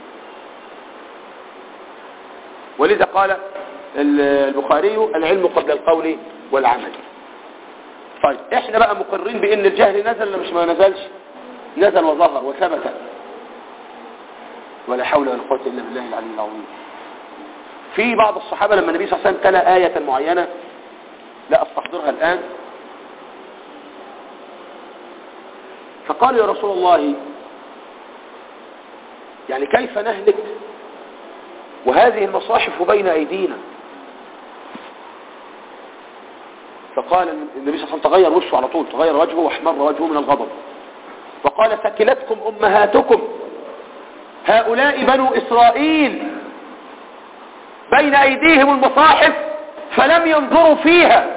Speaker 1: ولذا قال البخاري العلم قبل القول والعمل طيب احنا بقى مقرين بان الجهل نزل ولا مش ما نزلش نزل وظهر وثبت ولا حول ولا قوه الا بالله العلي العظيم في بعض الصحابه لما النبي صلى الله عليه وسلم تلا ايه معينه لا استحضرها الان فقالوا يا رسول الله يعني كيف نهلك وهذه المصاحف بين أيدينا فقال النبي صلى الله عليه وسلم تغير وشه على طول تغير وجهه واحمر وجهه من الغضب وقال ثكلتكم أمهاتكم هؤلاء بنو إسرائيل بين أيديهم المصاحف فلم ينظروا فيها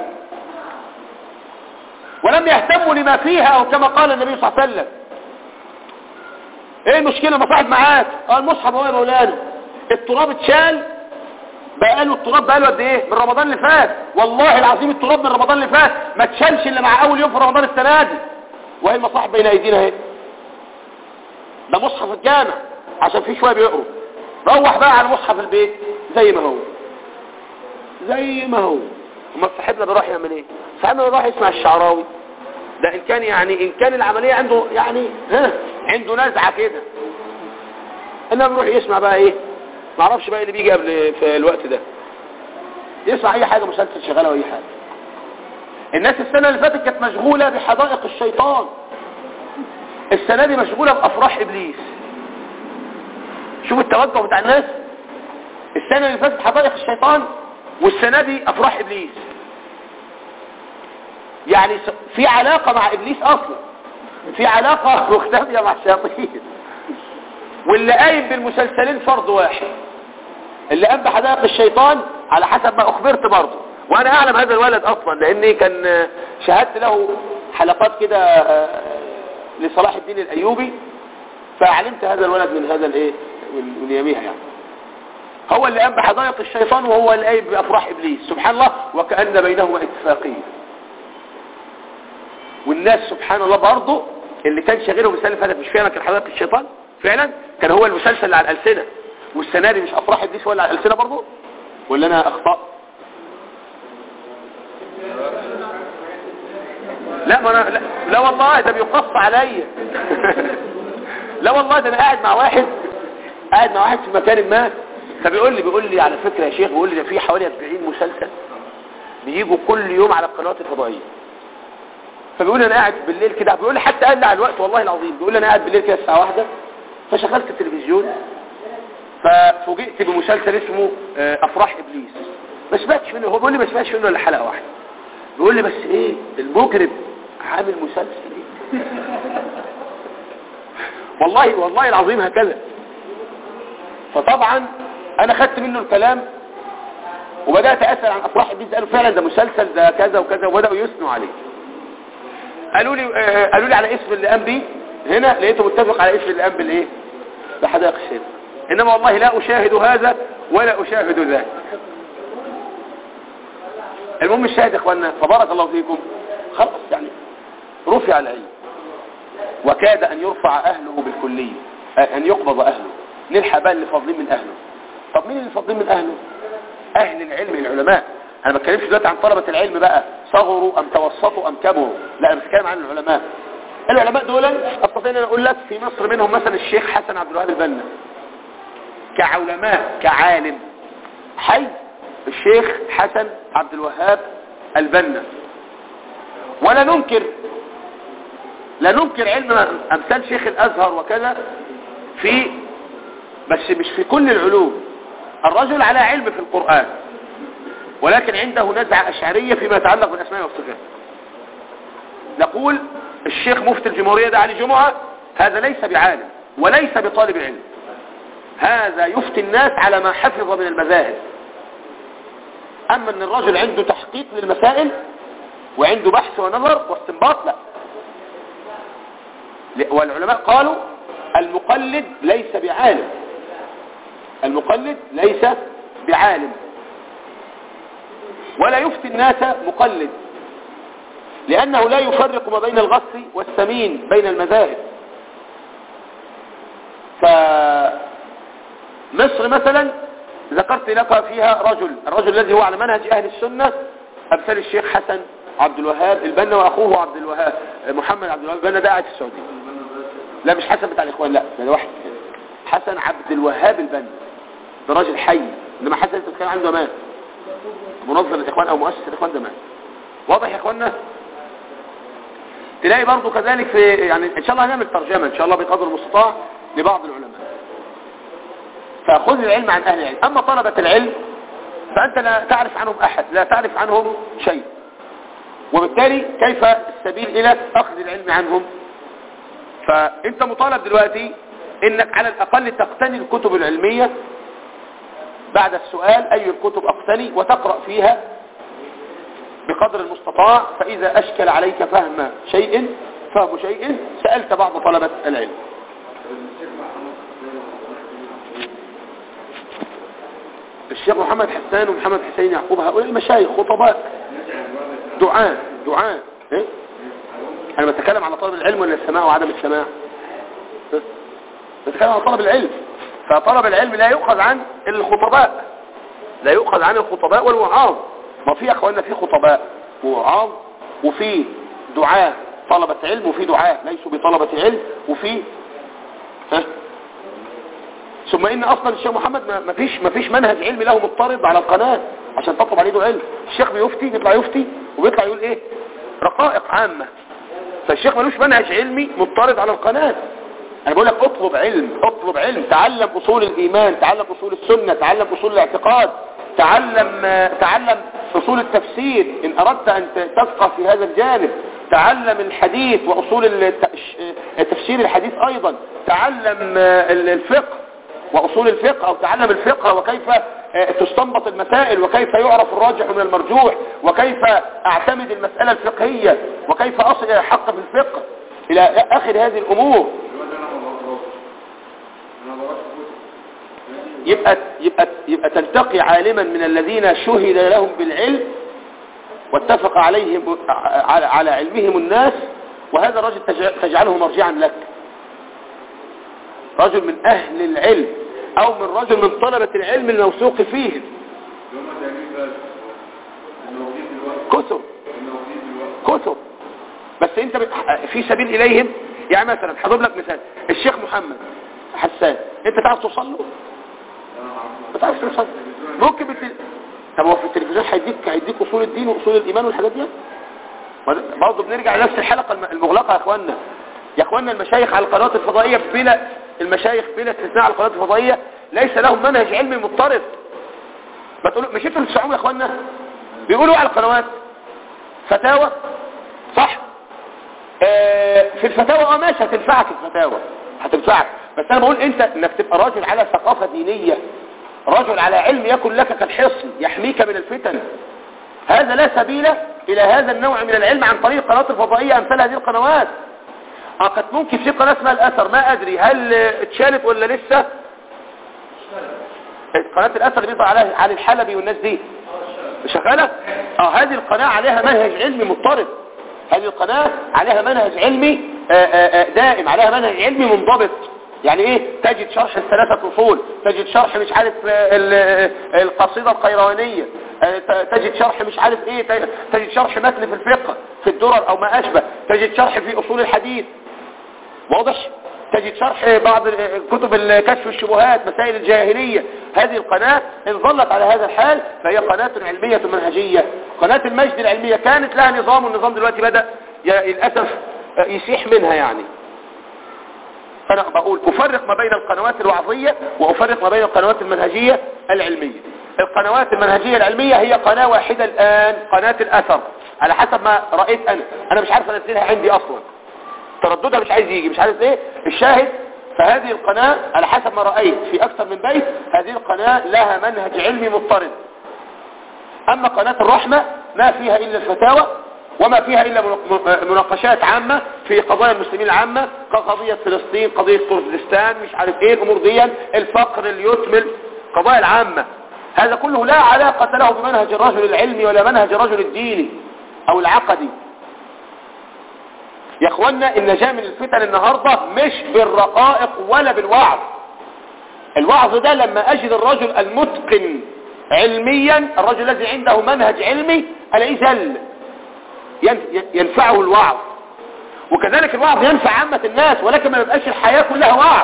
Speaker 1: ولم يهتموا لما فيها أو كما قال النبي صلى الله عليه وسلم ايه المشكلة مصاحب معاك قال المصحف هو يا مولانا التراب اتشال بقاله التراب بقاله قد ايه من رمضان اللي فات والله العظيم التراب من رمضان اللي فات ما اتشالش الا مع اول يوم في رمضان السنه دي وهي المصاحف بين ايدينا اهي ده مصحف الجامع عشان في شويه بيقروا روح بقى على مصحف البيت زي ما هو زي ما هو اما صاحبنا بيروح يعمل ايه صاحبنا بيروح يسمع الشعراوي ده ان كان يعني ان كان العمليه عنده يعني ها عنده نزعه كده انما بيروح يسمع بقى ايه ما اعرفش بقى اللي بيجي قبل في الوقت ده يسمع اي حاجه مسلسل شغاله او اي حاجه الناس السنه اللي فاتت كانت مشغوله بحدائق الشيطان السنه دي مشغوله بافراح ابليس شوف التوجه بتاع الناس السنه اللي فاتت حدائق الشيطان والسنه دي افراح ابليس يعني في علاقه مع ابليس اصلا في علاقه مختفيه مع الشياطين واللي قايم بالمسلسلين فرد واحد اللي قام بحدائق الشيطان على حسب ما اخبرت برضه وانا اعلم هذا الولد اصلا لاني كان شاهدت له حلقات كده لصلاح الدين الايوبي فعلمت هذا الولد من هذا الايه من, من يميها يعني هو اللي قام بحدائق الشيطان وهو اللي قايم بافراح ابليس سبحان الله وكأن بينهما اتفاقيه والناس سبحان الله برضه اللي كان شاغلهم السنه اللي فاتت مش فعلا كان حدائق الشيطان فعلا كان هو المسلسل اللي على الالسنه والسنه دي مش افراح ابليس هو اللي على الالسنه برضه ولا انا اخطأ لا ما انا لا, لا والله ده بيقص عليا لا والله ده انا قاعد مع واحد قاعد مع واحد في مكان ما فبيقول لي بيقول لي على فكره يا شيخ بيقول لي ده في حوالي 40 مسلسل بيجوا كل يوم على القنوات الفضائيه فبيقول لي انا قاعد بالليل كده بيقول لي حتى قال لي على الوقت والله العظيم بيقول لي انا قاعد بالليل كده الساعه واحدة فشغلت التلفزيون ففوجئت بمسلسل اسمه افراح ابليس ما سمعتش منه هو بيقول لي ما سمعتش منه الا حلقه واحده بيقول لي بس ايه المجرم عامل مسلسل ايه والله والله العظيم هكذا فطبعا انا خدت منه الكلام وبدات اسال عن افراح ابليس قالوا فعلا ده مسلسل ده كذا وكذا وبداوا يثنوا عليه قالوا لي آه قالوا لي على اسم اللي قام بيه هنا لقيته متفق على اسم اللي قام بالايه بحدائق الشيخ انما والله لا اشاهد هذا ولا اشاهد ذاك المهم الشاهد يا اخوانا فبارك الله فيكم خلاص يعني رفع العلم وكاد ان يرفع اهله بالكلية ان يقبض اهله نلحق بقى اللي فاضلين من اهله طب مين اللي فاضلين من اهله اهل العلم العلماء انا ما بتكلمش دلوقتي عن طلبة العلم بقى صغروا ام توسطوا ام كبروا لا انا بتكلم عن العلماء العلماء دول استطيع ان اقول لك في مصر منهم مثلا الشيخ حسن عبد الوهاب البنا كعلماء كعالم حي الشيخ حسن عبد الوهاب البنا ولا ننكر لا ننكر علم امثال شيخ الازهر وكذا في بس مش في كل العلوم الرجل على علم في القرآن ولكن عنده نزعة أشعرية فيما يتعلق بالأسماء والصفات نقول الشيخ مفتي الجمهورية ده علي جمعة هذا ليس بعالم وليس بطالب علم هذا يفتي الناس على ما حفظ من المذاهب أما أن الرجل عنده تحقيق للمسائل وعنده بحث ونظر واستنباط لا والعلماء قالوا المقلد ليس بعالم المقلد ليس بعالم ولا يفتي الناس مقلد لأنه لا يفرق ما بين الغص والسمين بين المذاهب فمصر مثلا ذكرت لك فيها رجل الرجل الذي هو على منهج أهل السنة أمثال الشيخ حسن عبد الوهاب البنا وأخوه عبد الوهاب محمد عبد الوهاب البنا ده قاعد في السعودية لا مش حسن بتاع الإخوان لا ده واحد حسن عبد الوهاب البنا ده راجل حي انما حسن انت بتتكلم عنه مات منظم الاخوان او مؤسس الاخوان ده مات واضح يا اخوانا تلاقي برضو كذلك في يعني ان شاء الله هنعمل ترجمة ان شاء الله بقدر المستطاع لبعض العلماء فخذ العلم عن اهل العلم اما طلبة العلم فانت لا تعرف عنهم احد لا تعرف عنهم شيء وبالتالي كيف السبيل الى اخذ العلم عنهم فانت مطالب دلوقتي انك على الاقل تقتني الكتب العلمية بعد السؤال اي الكتب اقتني وتقرأ فيها بقدر المستطاع فاذا اشكل عليك فهم شيء فهم شيء سألت بعض طلبة العلم الشيخ محمد حسان ومحمد حسين يعقوب هؤلاء مشايخ خطباء دعاء دعاء إيه؟ انا بتكلم على طلب العلم ولا السماع وعدم السماع إيه؟ بتكلم على طلب العلم فطلب العلم لا يؤخذ عن الخطباء لا يؤخذ عن الخطباء والوعاظ ما في اخواننا في خطباء ووعاظ وفي دعاء طلبة علم وفي دعاء ليسوا بطلبة علم وفي ها ثم ان اصلا الشيخ محمد ما فيش ما فيش منهج علمي له مضطرد على القناة عشان تطلب عليه له علم الشيخ بيفتي بيطلع يفتي وبيطلع يقول ايه رقائق عامة فالشيخ ملوش منهج علمي مضطرد على القناة انا بقول لك اطلب علم اطلب علم تعلم اصول الايمان تعلم اصول السنة تعلم اصول الاعتقاد تعلم تعلم اصول التفسير ان اردت ان تفقه في هذا الجانب تعلم الحديث واصول تفسير الحديث ايضا تعلم الفقه واصول الفقه او تعلم الفقه وكيف تستنبط المسائل وكيف يعرف الراجح من المرجوح وكيف اعتمد المسألة الفقهية وكيف اصل الى الحق في الفقه الى اخر هذه الامور يبقى, يبقى, يبقى تلتقي عالما من الذين شهد لهم بالعلم واتفق عليهم على علمهم الناس وهذا الرجل تجعله مرجعا لك رجل من اهل العلم او من رجل من طلبة العلم الموثوق فيهم كتب كتب بس انت في سبيل اليهم يعني مثلا هضرب لك مثال الشيخ محمد حسان انت تعرف توصل له ما تعرفش توصل ممكن بت... طب هو في التلفزيون هيديك هيديك اصول الدين واصول الايمان والحاجات دي برضه بنرجع لنفس الحلقه المغلقه يا اخوانا يا اخوانا المشايخ على القنوات الفضائيه بلا المشايخ بلا استثناء على القنوات الفضائيه ليس لهم منهج علمي مضطرد ما تقولوا مش انتوا بتسمعوهم يا اخوانا بيقولوا على القنوات فتاوى صح آه في الفتاوى اه ماشي هتنفعك الفتاوى هتنفعك بس انا بقول انت انك تبقى راجل على ثقافة دينية رجل على علم يكن لك كالحصن يحميك من الفتن هذا لا سبيل الى هذا النوع من العلم عن طريق القنوات الفضائية امثال هذه القنوات قد ممكن في قناة اسمها الاثر ما ادري هل اتشالت ولا لسه قناة الاثر بيطلع على علي الحلبي والناس دي شغالة اه هذه القناة عليها منهج علمي مضطرب هذه القناة عليها منهج علمي آآ آآ دائم عليها منهج علمي منضبط يعني ايه تجد شرح الثلاثة اصول تجد شرح مش عارف القصيدة القيروانية تجد شرح مش عارف ايه تجد شرح متن في الفقه في الدرر او ما اشبه تجد شرح في اصول الحديث واضح تجد شرح بعض كتب كشف الشبهات مسائل الجاهلية هذه القناة ان ظلت على هذا الحال فهي قناة علمية منهجية قناة المجد العلمية كانت لها نظام والنظام دلوقتي بدأ للأسف يسيح منها يعني فأنا بقول أفرق ما بين القنوات الوعظية وأفرق ما بين القنوات المنهجية العلمية القنوات المنهجية العلمية هي قناة واحدة الآن قناة الأثر على حسب ما رأيت أنا أنا مش عارف أنزلها عندي أصلا ترددها مش عايز يجي مش عارف ايه الشاهد فهذه القناة على حسب ما رأيت في أكثر من بيت هذه القناة لها منهج علمي مضطرد أما قناة الرحمة ما فيها إلا الفتاوى وما فيها إلا مناقشات عامة في قضايا المسلمين العامة كقضية فلسطين قضية كردستان مش عارف ايه الأمور دي الفقر اليتم القضايا العامة هذا كله لا علاقة له بمنهج الرجل العلمي ولا منهج الرجل الديني أو العقدي يا اخوانا النجاة من الفتن النهاردة مش بالرقائق ولا بالوعظ الوعظ ده لما اجد الرجل المتقن علميا الرجل الذي عنده منهج علمي الاقيه زل ينفعه الوعظ وكذلك الوعظ ينفع عامة الناس ولكن ما يبقاش الحياة كلها وعظ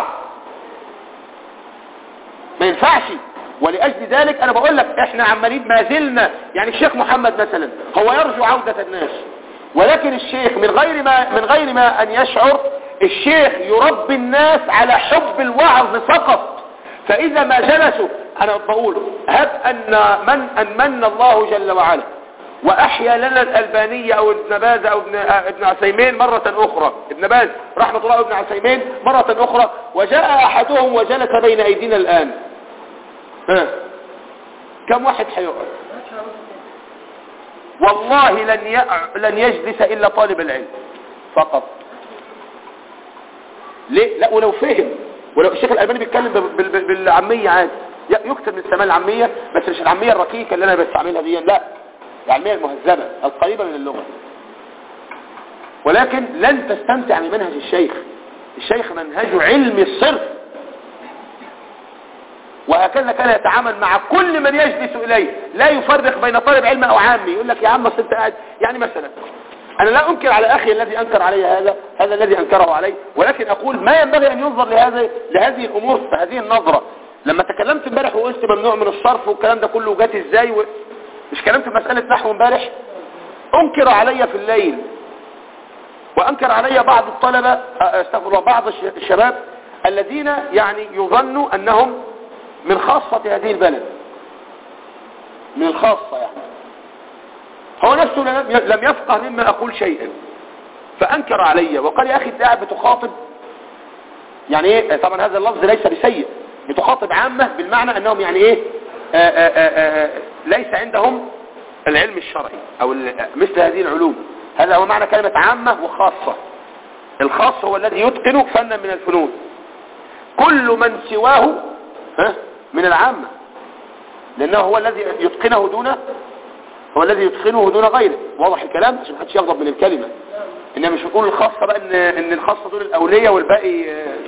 Speaker 1: ما ينفعش ولأجل ذلك انا بقول لك احنا عمالين ما زلنا يعني الشيخ محمد مثلا هو يرجو عودة الناس ولكن الشيخ من غير ما من غير ما ان يشعر الشيخ يربي الناس على حب الوعظ فقط فاذا ما جلسوا انا بقول هب ان من ان من الله جل وعلا واحيا لنا الالبانية او ابن باز او ابن, ابن عثيمين مرة اخرى ابن باز رحمة الله ابن عثيمين مرة اخرى وجاء احدهم وجلس بين ايدينا الان ها كم واحد حيقعد والله لن ي... لن يجلس الا طالب العلم فقط ليه لا ولو فهم ولو الشيخ الالباني بيتكلم بال... بال... بالعاميه عادي يكتب من السماء العاميه بس مش العاميه الركيكه اللي انا بستعملها دي لا العلميه المهذبه القريبه من اللغه ولكن لن تستمتع بمنهج الشيخ الشيخ منهجه علمي الصرف وهكذا كان يتعامل مع كل من يجلس إليه لا يفرق بين طالب علم أو عامي يقول لك يا عم انت قاعد يعني مثلا أنا لا أنكر على أخي الذي أنكر علي هذا هذا الذي أنكره علي ولكن أقول ما ينبغي أن ينظر لهذا لهذه الأمور بهذه النظرة لما تكلمت امبارح وقلت ممنوع من الصرف والكلام ده كله جات ازاي و... مش كلمت في مسألة نحو امبارح انكر علي في الليل وانكر علي بعض الطلبة استغفر الله بعض الشباب الذين يعني يظنوا انهم من خاصة هذه البلد من الخاصة يعني هو نفسه لم يفقه مما أقول شيئا فأنكر علي وقال يا أخي انت قاعد بتخاطب يعني ايه طبعا هذا اللفظ ليس بسيء بتخاطب عامة بالمعنى أنهم يعني ايه آآ آآ آآ ليس عندهم العلم الشرعي أو مثل هذه العلوم هذا هو معنى كلمة عامة وخاصة الخاص هو الذي يتقن فنا من الفنون كل من سواه ها من العامة لأنه هو الذي يتقنه دون هو الذي يتقنه دون غيره واضح الكلام عشان محدش يغضب من الكلمة إنما مش نقول الخاصة بقى إن, إن الخاصة دول الأولية والباقي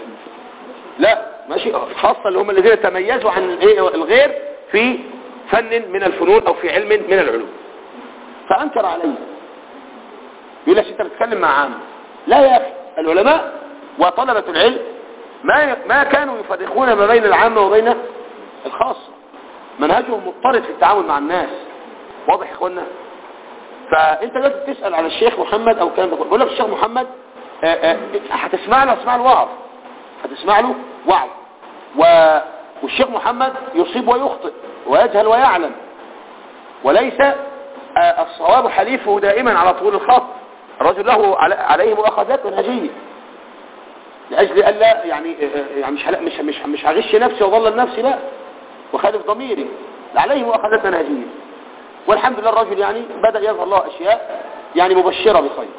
Speaker 1: لا ماشي الخاصة اللي هم الذين تميزوا عن الغير في فن من الفنون أو في علم من العلوم فأنكر عليه يقول لك أنت بتتكلم مع عام لا يا أخي العلماء وطلبة العلم ما ما كانوا يفرقون ما بين العامة وبين الخاصة منهجهم مضطرد في التعامل مع الناس واضح يا اخوانا فانت لازم تسأل على الشيخ محمد او كان بقول لك الشيخ محمد هتسمع له اسمع له وعظ هتسمع له وعظ و... والشيخ محمد يصيب ويخطئ ويجهل ويعلم وليس الصواب حليفه دائما على طول الخط الرجل له عليه مؤاخذات منهجيه لاجل الا يعني يعني مش مش مش مش هغش نفسي واضلل نفسي لا وخالف ضميري عليه مؤاخذات منهجيه والحمد لله الرجل يعني بدا يظهر له اشياء يعني مبشره بخير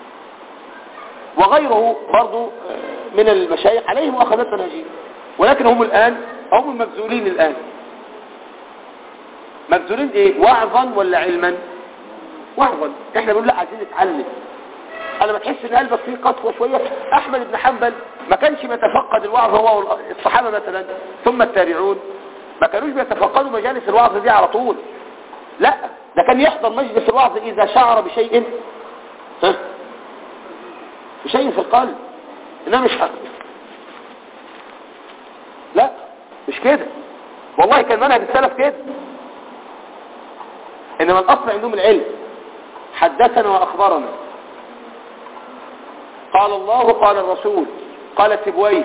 Speaker 1: وغيره برضو من المشايخ عليه مؤاخذات منهجيه ولكن هم الان هم المبذولين الان مبذولين ايه وعظا ولا علما وعظا احنا بنقول لا عايزين نتعلم انا ما تحس ان قلبك فيه قسوه شويه احمد بن حنبل ما كانش بيتفقد الوعظ هو الصحابه مثلا ثم التابعون ما كانوش بيتفقدوا مجالس الوعظ دي على طول لا ده كان يحضر مجلس الوعظ اذا شعر بشيء ها بشيء في القلب انما مش حق لا مش كده والله كان منهج السلف كده انما الاصل عندهم العلم حدثنا واخبرنا قال الله قال الرسول قال التبوي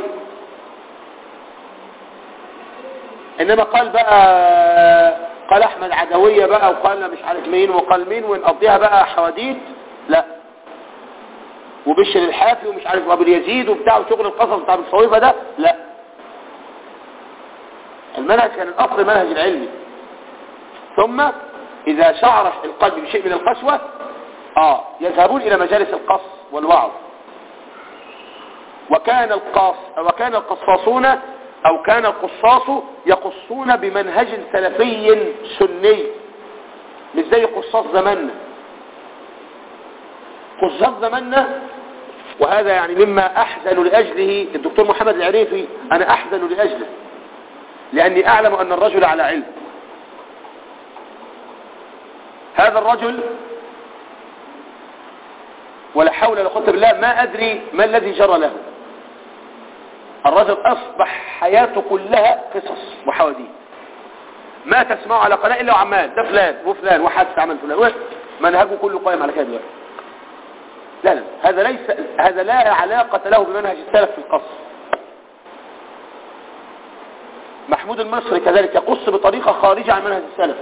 Speaker 1: انما قال بقى قال احمد عدوية بقى وقال مش عارف مين وقال مين ونقضيها بقى حواديت لا وبشر الحافي ومش عارف ابو اليزيد وبتاع وشغل القصص بتاع الصويفه ده لا المنهج كان الاصل المنهج العلمي ثم اذا شعر القلب بشيء من القسوة اه يذهبون الى مجالس القص والوعظ وكان القاص وكان القصاصون او كان القصاص يقصون بمنهج سلفي سني مش زي قصاص زماننا قصاص زماننا وهذا يعني مما احزن لاجله الدكتور محمد العريفي انا احزن لاجله لاني اعلم ان الرجل على علم هذا الرجل ولا حول ولا قوه بالله ما ادري ما الذي جرى له الرجل اصبح حياته كلها قصص وحواديت ما تسمعه على قناة الا وعمال ده فلان وفلان وحدث عمل فلان منهجه كله قائم على كده دلوقتي هذا ليس هذا لا علاقة له بمنهج السلف في القص محمود المصري كذلك يقص بطريقة خارجة عن منهج السلف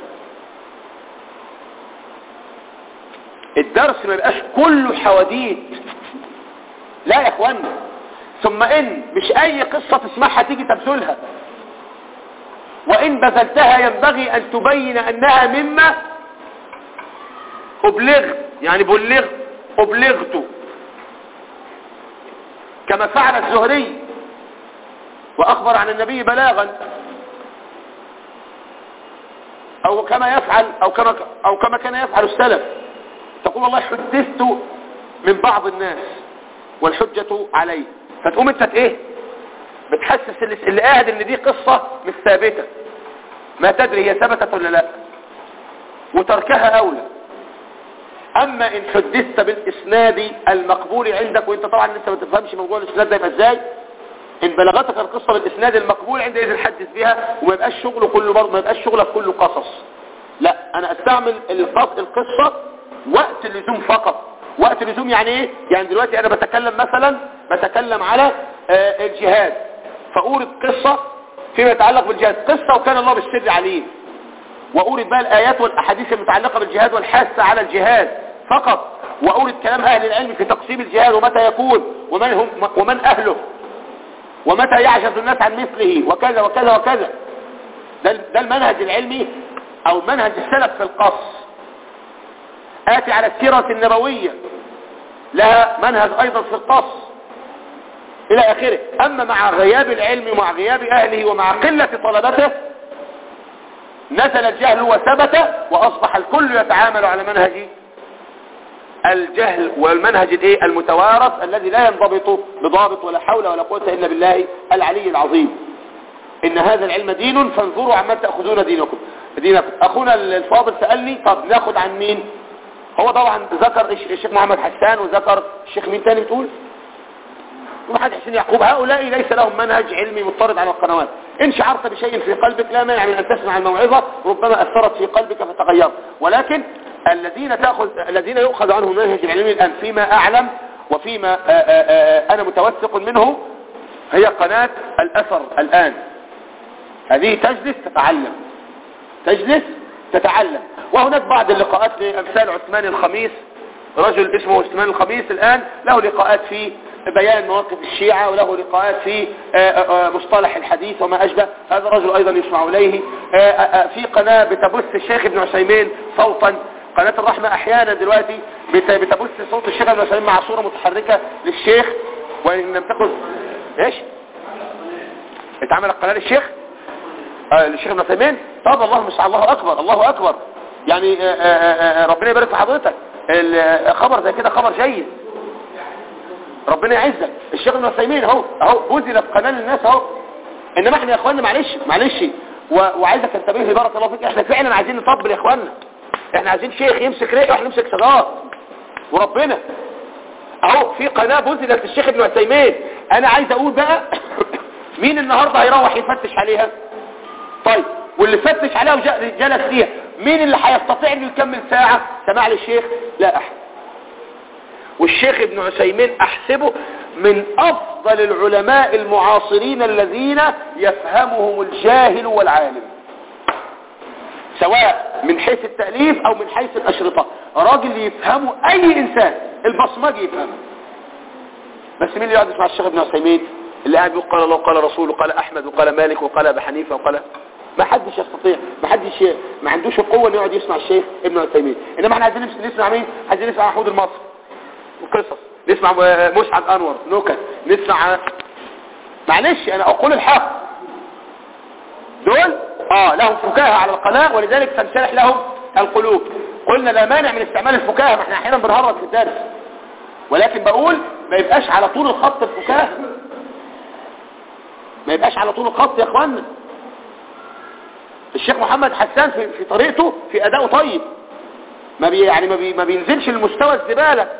Speaker 1: الدرس ما يبقاش كله حواديت لا يا اخوانا ثم ان مش اي قصة تسمعها تيجي تبذلها وان بذلتها ينبغي ان تبين انها مما ابلغ يعني بلغ ابلغت كما فعل الزهري واخبر عن النبي بلاغا او كما يفعل او كما او كما كان يفعل السلف تقول والله حدثت من بعض الناس والحجة علي فتقوم انت ايه بتحسس اللي, اللي قاعد ان دي قصة مش ثابتة ما تدري هي ثبتت ولا لا وتركها اولى اما ان حدثت بالاسناد المقبول عندك وانت طبعا انت ما تفهمش موضوع الاسناد ده يبقى ازاي ان بلغتك القصة بالاسناد المقبول عندئذ حدث بها وما يبقاش شغله كله برضه ما يبقاش شغلك كله قصص لا انا استعمل القصة وقت اللزوم فقط وقت اللزوم يعني ايه يعني دلوقتي انا بتكلم مثلا بتكلم على آه الجهاد فاورد قصة فيما يتعلق بالجهاد قصة وكان الله بالسر عليه واورد بقى الايات والاحاديث المتعلقة بالجهاد والحاسة على الجهاد فقط واورد كلام اهل العلم في تقسيم الجهاد ومتى يكون ومن هم ومن اهله ومتى يعجز الناس عن مثله وكذا وكذا وكذا ده, ده المنهج العلمي او منهج السلف في القص آتي على السيرة النبوية لها منهج أيضا في القص إلى آخره أما مع غياب العلم ومع غياب أهله ومع قلة طلبته نزل الجهل وثبت وأصبح الكل يتعامل على منهج الجهل والمنهج الايه المتوارث الذي لا ينضبط بضابط ولا حول ولا قوة إلا بالله العلي العظيم إن هذا العلم دين فانظروا عما تأخذون دينكم دينكم أخونا الفاضل سألني طب ناخد عن مين هو طبعا ذكر الشيخ محمد حسان وذكر الشيخ مين تاني بتقول محمد حسين يعقوب هؤلاء ليس لهم منهج علمي مضطرد على القنوات إن شعرت بشيء في قلبك لا مانع من أن تسمع الموعظة ربما أثرت في قلبك فتغيرت ولكن الذين تأخذ الذين يؤخذ عنهم منهج العلمي الآن فيما أعلم وفيما آآ آآ أنا متوثق منه هي قناة الأثر الآن هذه تجلس تتعلم تجلس تتعلم وهناك بعض اللقاءات لأمثال عثمان الخميس رجل اسمه عثمان الخميس الآن له لقاءات في بيان مواقف الشيعة وله لقاءات في مصطلح الحديث وما أشبه هذا الرجل أيضا يسمع إليه في قناة بتبث الشيخ ابن عثيمين صوتا قناة الرحمة أحيانا دلوقتي بتبث صوت الشيخ ابن عثيمين مع صورة متحركة للشيخ وإن لم تكن إيش اتعمل القناة للشيخ آه للشيخ ابن عثيمين طب الله مش الله أكبر الله أكبر يعني آآ آآ ربنا يبارك في حضرتك خبر زي كده خبر جيد ربنا يعزك الشيخ ابن عثيمين اهو اهو بذل في قناه للناس اهو انما احنا يا اخوانا معلش معلش وعايزك تنتبه لي بارك الله فيك احنا فعلا عايزين نطبل يا اخوانا احنا عايزين شيخ يمسك ريق واحنا نمسك سجار وربنا اهو في قناه بذلت الشيخ ابن عثيمين انا عايز اقول بقى مين النهارده هيروح يفتش عليها طيب واللي فتش عليها وجلس فيها مين اللي هيستطيع انه يكمل ساعة سماع للشيخ لا احد والشيخ ابن عثيمين احسبه من افضل العلماء المعاصرين الذين يفهمهم الجاهل والعالم سواء من حيث التأليف او من حيث الاشرطة راجل يفهمه اي انسان البصمجي يفهمه بس مين اللي يقعد يسمع الشيخ ابن عثيمين اللي قاعد يقول قال الله وقال رسول وقال احمد وقال مالك وقال ابي حنيفه وقال ما حدش يستطيع ما حدش ما عندوش القوه انه يقعد يسمع الشيخ ابن عثيمين انما احنا عايزين نسمع مين عايزين نسمع محمود المصري وقصص نسمع مسعد انور نكت نسمع معلش انا اقول الحق دول اه لهم فكاهه على القناه ولذلك تنشرح لهم القلوب قلنا لا مانع من استعمال الفكاهه ما احنا احيانا بنهرج في الدرس ولكن بقول ما يبقاش على طول الخط الفكاهه ما يبقاش على طول الخط يا اخوانا الشيخ محمد حسان في, في طريقته في اداؤه طيب ما بي يعني ما, بي ما بينزلش لمستوى الزبالة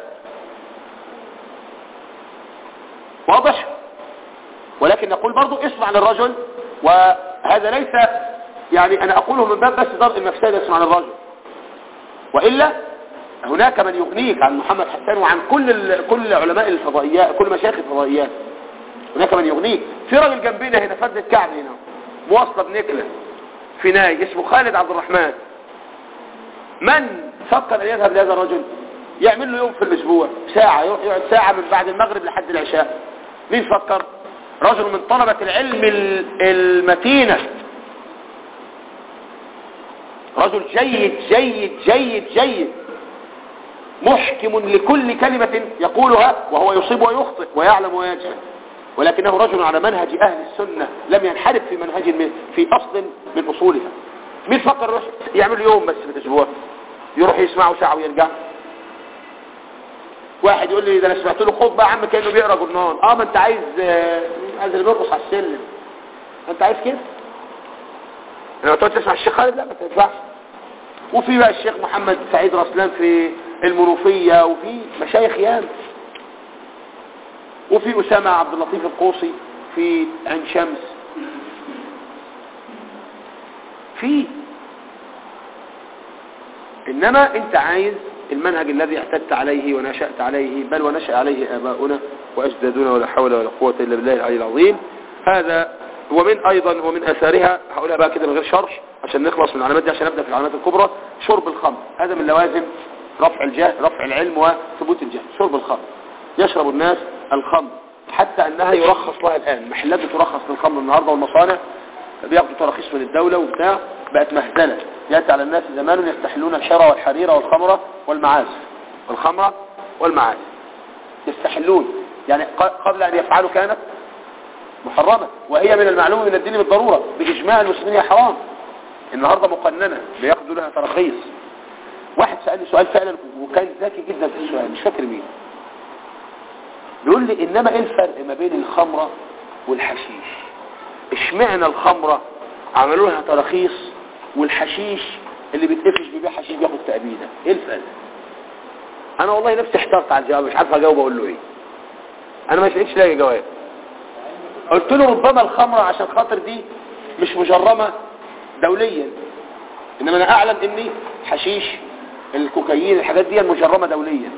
Speaker 1: واضح ولكن نقول برضو اسمع للرجل وهذا ليس يعني انا اقوله من باب بس ضرب المفسدة اسمع للرجل وإلا هناك من يغنيك عن محمد حسان وعن كل ال... كل علماء الفضائيات كل مشايخ الفضائيات هناك من يغنيك في راجل جنبنا هنا فد الكعب هنا مواصله بنكله في ناي اسمه خالد عبد الرحمن من فكر ان يذهب لهذا الرجل يعمل له يوم في الاسبوع ساعة يروح يقعد ساعة من بعد المغرب لحد العشاء مين فكر رجل من طلبة العلم المتينة رجل جيد جيد جيد جيد محكم لكل كلمة يقولها وهو يصيب ويخطئ ويعلم ويجهل ولكنه رجل على منهج أهل السنة لم ينحرف في منهج من في أصل من أصولها مين فكر يروح يعمل يوم بس في الأسبوع يروح يسمعه ساعة ويرجع واحد يقول لي ده انا سمعت له خطبه يا عم كانه بيقرا جرنان اه ما انت عايز عايز اللي بيرقص على السلم انت عايز كده لما تقعد تسمع الشيخ خالد لا ما تنفعش وفي بقى الشيخ محمد سعيد رسلان في المنوفيه وفي مشايخ ياما وفي اسامه عبد اللطيف القوصي في عين شمس في انما انت عايز المنهج الذي اعتدت عليه ونشأت عليه بل ونشأ عليه آباؤنا وأجدادنا ولا حول ولا قوة إلا بالله العلي العظيم هذا ومن أيضا ومن أثارها هقولها بقى كده من غير شرح عشان نخلص من العلامات دي عشان نبدأ في العلامات الكبرى شرب الخمر هذا من لوازم رفع الجهل رفع العلم وثبوت الجهل شرب الخمر يشرب الناس الخمر حتى أنها يرخص لها الآن محلات ترخص للخمر النهاردة والمصانع بياخدوا تراخيص من الدولة وبتاع بقت مهزلة يأتي على الناس زمان يستحلون الحرى والحريرة والخمرة والمعازف والخمرة والمعازف يستحلون يعني قبل أن يفعلوا كانت محرمة وهي من المعلوم من الدين بالضرورة بإجماع المسلمين هي حرام النهاردة مقننة بياخدوا لها تراخيص واحد سألني سؤال فعلا وكان ذكي جدا في السؤال مش فاكر مين بيقول لي إنما إيه الفرق ما بين الخمرة والحشيش اشمعنى الخمرة عملوا لها تراخيص والحشيش اللي بيتقفش بيبيع حشيش بياخد تأبيده ايه الفرق انا والله نفسي احترت على الجواب مش عارف اجاوب اقول له ايه انا ما لقيتش لاقي جواب قلت له ربما الخمره عشان خاطر دي مش مجرمه دوليا انما انا اعلم اني حشيش الكوكايين الحاجات دي مجرمه دوليا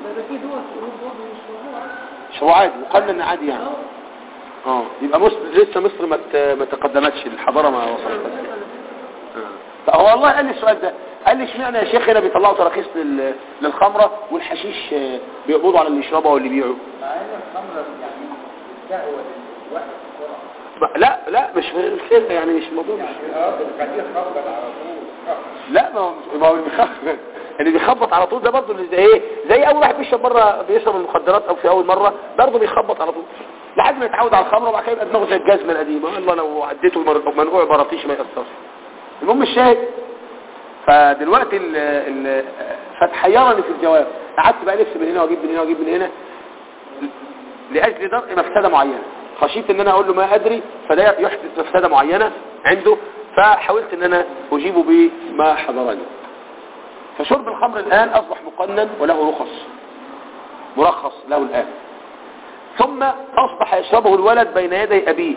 Speaker 1: شو عادي مقنن عادي يعني اه يبقى مصر لسه مصر ما ما تقدمتش الحضاره ما وصلت هو والله قال لي السؤال ده قال لي اشمعنى يا شيخ هنا بيطلعوا تراخيص للخمره والحشيش بيقبضوا على اللي يشربها واللي يبيعوا
Speaker 2: مع ان الخمره يعني دعوه للوقت
Speaker 1: لا لا مش كده يعني مش موضوع مش
Speaker 2: اه بتخليه يخبط على طول
Speaker 1: لا ما هو ما هو اللي بيخبط اللي بيخبط على طول ده برضه اللي زي ايه زي اول واحد بيشرب مره بيشرب المخدرات او في اول مره برضه بيخبط على طول لحد ما يتعود على الخمره وبعد كده يبقى دماغه زي الجزمه القديمه والله لو عديته منقوع براطيش ما يأثرش المهم الشاهد فدلوقتي ال ال فتحيرني في الجواب قعدت بقى لف من هنا واجيب من هنا واجيب من هنا لاجل درء مفسده معينه خشيت ان انا اقول له ما ادري فده يحدث مفسده معينه عنده فحاولت ان انا اجيبه بما حضرني فشرب الخمر الان اصبح مقنن وله رخص مرخص له الان ثم اصبح يشربه الولد بين يدي ابيه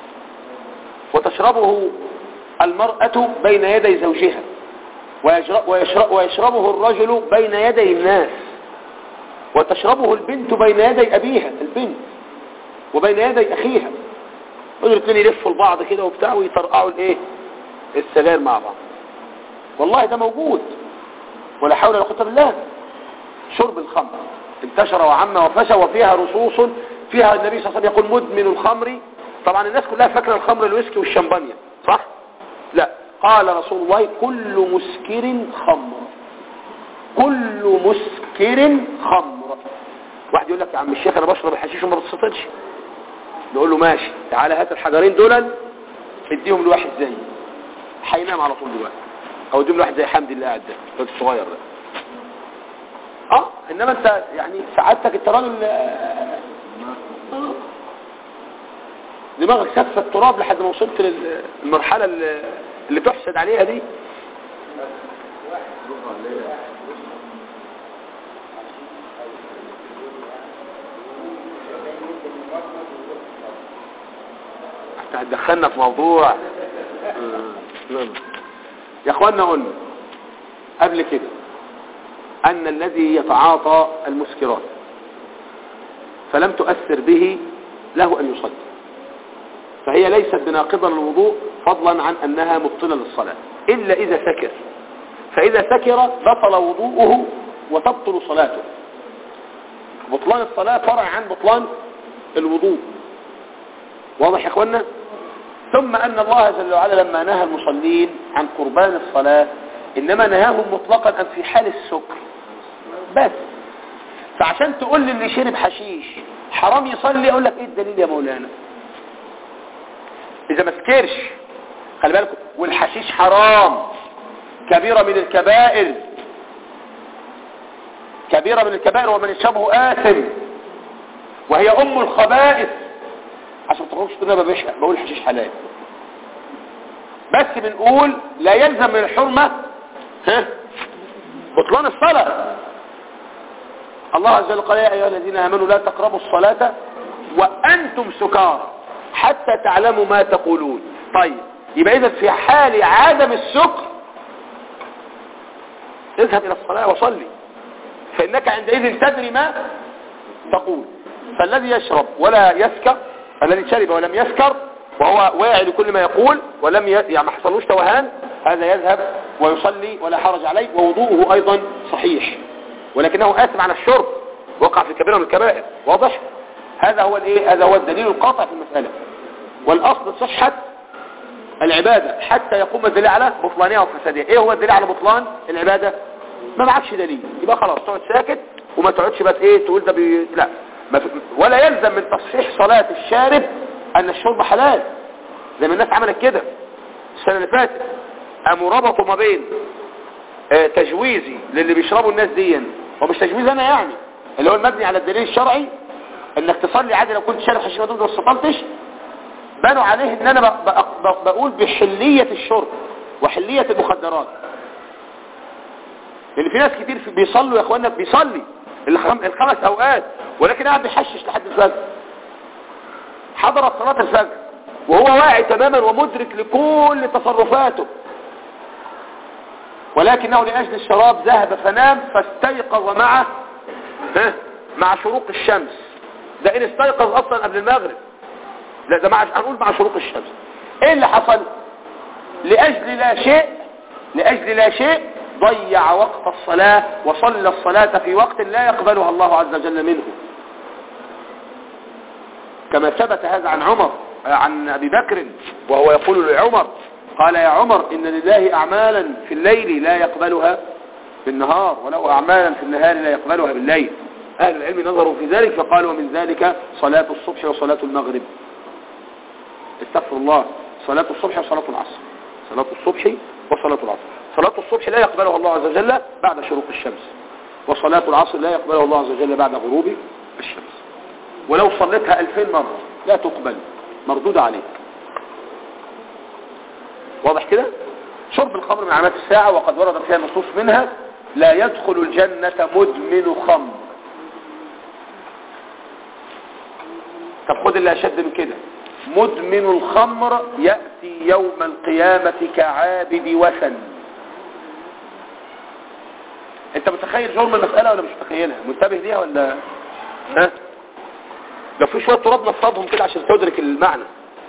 Speaker 1: وتشربه المرأة بين يدي زوجها ويشرب ويشربه الرجل بين يدي الناس وتشربه البنت بين يدي أبيها البنت وبين يدي أخيها قدروا الاثنين يلفوا لبعض كده وبتاع ويطرقعوا الايه السجاير مع بعض والله ده موجود ولا حول ولا قوه بالله شرب الخمر انتشر وعم وفشى وفيها رصوص فيها النبي صلى الله عليه وسلم يقول مدمن الخمر طبعا الناس كلها فاكره الخمر الويسكي والشمبانيا صح لا قال رسول الله كل مسكر خمر كل مسكر خمر واحد يقول لك يا عم الشيخ انا بشرب الحشيش وما بتصطلش نقول له ماشي تعالى هات الحجرين دول اديهم لواحد زيي هينام على طول دلوقتي او اديهم لواحد زي حمدي اللي قاعد ده الواد الصغير ده اه انما انت يعني سعادتك انت راجل آه، دماغك سفه التراب لحد ما وصلت للمرحله اللي اللي تحسد عليها دي انت هتدخلنا في موضوع آه، نعم. يا اخوانا قلنا قبل كده أن الذي يتعاطى المسكرات فلم تؤثر به له أن يصلي فهي ليست بناقضة للوضوء فضلا عن أنها مبطلة للصلاة إلا إذا سكر فإذا سكر بطل وضوءه وتبطل صلاته بطلان الصلاة فرع عن بطلان الوضوء واضح يا اخوانا ثم ان الله جل وعلا لما نهى المصلين عن قربان الصلاة انما نهاهم مطلقا ان في حال السكر بس فعشان تقول لي اللي شرب حشيش حرام يصلي اقول لك ايه الدليل يا مولانا اذا ما سكرش خلي بالكم والحشيش حرام كبيرة من الكبائر كبيرة من الكبائر ومن يشربه آثم وهي أم الخبائث عشان تخرجش تقول انا ببيش بقول حشيش حلال بس بنقول لا يلزم من الحرمة ها بطلان الصلاة الله عز وجل قال يا أيها الذين آمنوا لا تقربوا الصلاة وأنتم سكارى حتى تعلموا ما تقولون طيب يبقى إذا في حال عدم السكر اذهب إلى الصلاة وصلي فإنك عندئذ تدري ما تقول فالذي يشرب ولا يسكر الذي شرب ولم يسكر وهو واعي لكل ما يقول ولم ي... يعني ما حصلوش توهان هذا يذهب ويصلي ولا حرج عليه ووضوءه أيضا صحيح ولكنه آثم على الشرب وقع في كبيرة من الكبائر واضح هذا هو الايه هذا هو الدليل القاطع في المسألة والأصل صحة العبادة حتى يقوم الدليل على بطلانها وفسادها ايه هو الدليل على بطلان العبادة ما معكش دليل يبقى خلاص تقعد ساكت وما تقعدش بس ايه تقول ده بي... لا ما في... ولا يلزم من تصحيح صلاة الشارب ان الشرب حلال زي ما الناس عملت كده السنة اللي فاتت قاموا ربطوا ما بين آه تجويزي للي بيشربوا الناس دي ومش تجويز انا يعني اللي هو المبني على الدليل الشرعي انك تصلي عادي لو كنت شارب حشيش ودود واستطلتش بنوا عليه ان انا ب... ب... بقول بحلية الشرب وحلية المخدرات لان في ناس كتير في بيصلوا يا اخوانا بيصلي الخمس اوقات ولكن قاعد بيحشش لحد الفجر حضرت صلاة الفجر وهو واعي تماما ومدرك لكل تصرفاته ولكنه لأجل الشراب ذهب فنام فاستيقظ مع ها مع شروق الشمس ده ان استيقظ اصلا قبل المغرب لا ده مع هنقول مع شروق الشمس ايه اللي حصل لاجل لا شيء لاجل لا شيء ضيع وقت الصلاة وصلى الصلاة في وقت لا يقبلها الله عز وجل منه كما ثبت هذا عن عمر عن أبي بكر وهو يقول لعمر قال يا عمر إن لله أعمالا في الليل لا يقبلها بالنهار وله أعمالا في النهار لا يقبلها بالليل أهل العلم نظروا في ذلك فقالوا من ذلك صلاة الصبح وصلاة المغرب استغفر الله صلاة الصبح وصلاة العصر صلاة الصبح وصلاة العصر صلاة الصبح لا يقبلها الله عز وجل بعد شروق الشمس وصلاة العصر لا يقبلها الله عز وجل بعد غروب الشمس ولو صليتها ألفين مرة لا تقبل مردودة عليك واضح كده شرب الخمر من علامات الساعة وقد وردت فيها نصوص منها لا يدخل الجنة مدمن خمر طب خد اللي أشد من كده مدمن الخمر يأتي يوم القيامة كعابد وثن انت متخيل جرم المسألة ولا مش متخيلها منتبه ليها ولا ها لو في شوية تراب نصبهم كده عشان تدرك المعنى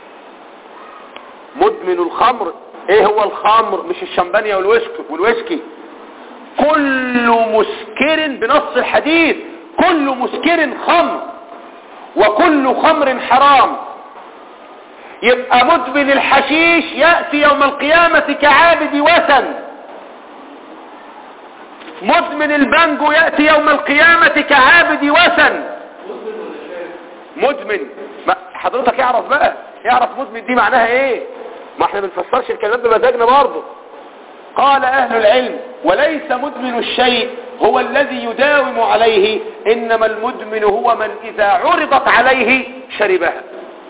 Speaker 1: مدمن الخمر ايه هو الخمر مش الشمبانيا والويسكي والويسكي كل مسكر بنص الحديث كل مسكر خمر وكل خمر حرام يبقى مدمن الحشيش يأتي يوم القيامة كعابد وثن مدمن البانجو يأتي يوم القيامة كعابد وثن مدمن ما حضرتك يعرف بقى يعرف مدمن دي معناها ايه ما احنا بنفسرش الكلام بمزاجنا برضه قال اهل العلم وليس مدمن الشيء هو الذي يداوم عليه انما المدمن هو من اذا عرضت عليه شربها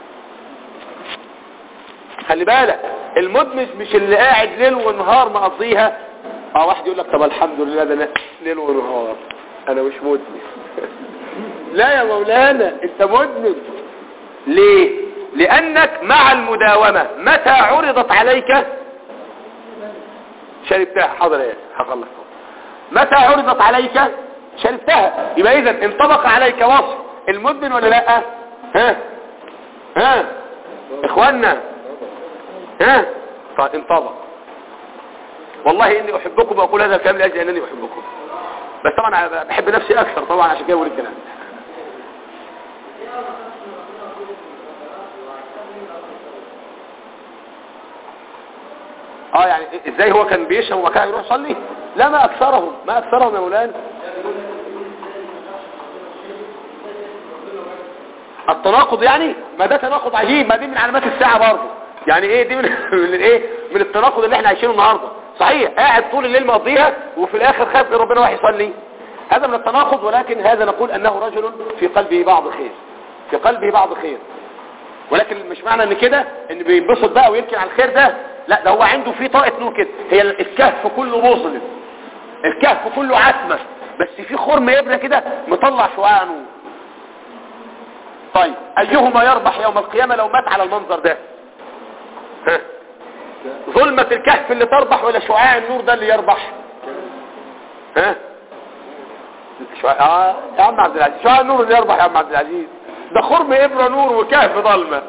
Speaker 1: خلي بالك المدمن مش اللي قاعد ليل ونهار مقضيها اه واحد يقول لك طب الحمد لله ده انا ليل ونهار انا مش مدمن لا يا مولانا انت مدمن ليه لانك مع المداومة متى عرضت عليك شربتها حاضر ايه هخلص متى عرضت عليك شربتها يبقى اذا انطبق عليك وصف المدمن ولا لا ها ها اخوانا ها طيب انطبق والله اني احبكم واقول هذا الكلام لاجل انني احبكم بس طبعا أنا بحب نفسي اكثر طبعا عشان كده بقول الكلام اه يعني ازاي هو كان بيشرب وكان يروح يصلي لا ما اكثرهم ما اكثرهم يا مولانا التناقض يعني ما ده تناقض عجيب ما دي من علامات الساعة برضه يعني ايه دي من, من ايه من التناقض اللي احنا عايشينه النهارده صحيح قاعد طول الليل مقضيها وفي الاخر خاف من ربنا راح يصلي هذا من التناقض ولكن هذا نقول انه رجل في قلبه بعض خير في قلبه بعض خير ولكن مش معنى ان كده ان بينبسط بقى ويمكن على الخير ده لا ده هو عنده في طاقه نور كده هي الكهف كله مظلم الكهف كله عتمه بس في خرم ابره كده مطلع شعاع نور طيب ايهما يربح يوم القيامه لو مات على المنظر ده ها ظلمة الكهف اللي تربح ولا شعاع النور ده اللي يربح ها شعاع آه يا عم عبد العزيز شعاع النور اللي يربح يا عم عبد العزيز ده خرم ابره نور وكهف ظلمه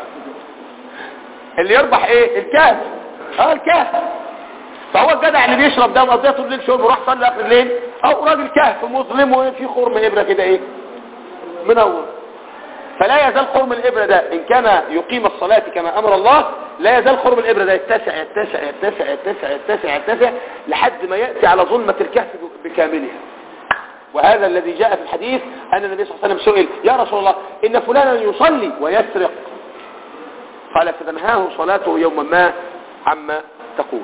Speaker 1: اللي يربح ايه الكهف اه الكهف فهو الجدع اللي بيشرب ده مقضيه طول الليل شرب وراح صلي اخر الليل او راجل كهف مظلم وفي خرم ابره كده ايه منور فلا يزال خرم الإبرة ده إن كان يقيم الصلاة كما أمر الله لا يزال خرم الإبرة ده يتسع يتسع يتسع يتسع يتسع يتسع لحد ما يأتي على ظلمة الكهف بكاملها وهذا الذي جاء في الحديث أن النبي صلى الله عليه وسلم سئل يا رسول الله إن فلانا يصلي ويسرق قال فتنهاه صلاته يوما ما عما تقول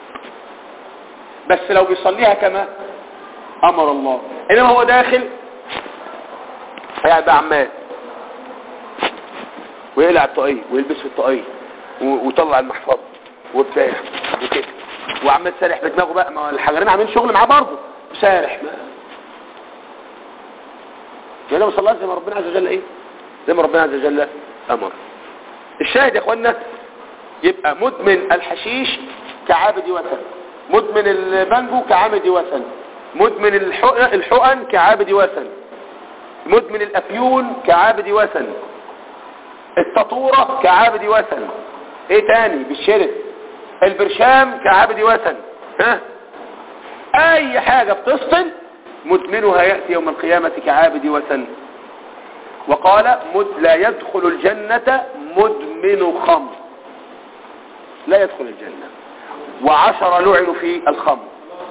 Speaker 1: بس لو بيصليها كما أمر الله إنما هو داخل هيبقى عمال ويقلع الطاقية ويلبس في الطاقية ويطلع المحفظة وبتاع وكده وعمال سارح بدماغه بقى ما الحجرين عاملين شغل معاه برضه سارح ما يعني ما صلاش زي ما ربنا عز وجل ايه زي ما ربنا عز وجل امر الشاهد يا اخوانا يبقى مدمن الحشيش كعابد وثن مدمن البانجو كعابد وثن مدمن الحقن, الحقن كعابد وثن مدمن الافيون كعابد وثن التطورة كعابد وثن ايه تاني بالشرك البرشام كعابد وثن ها اي حاجة بتسطل مدمنها يأتي يوم القيامة كعابد وثن وقال مد لا يدخل الجنة مدمن خمر لا يدخل الجنة وعشر لعنوا في الخمر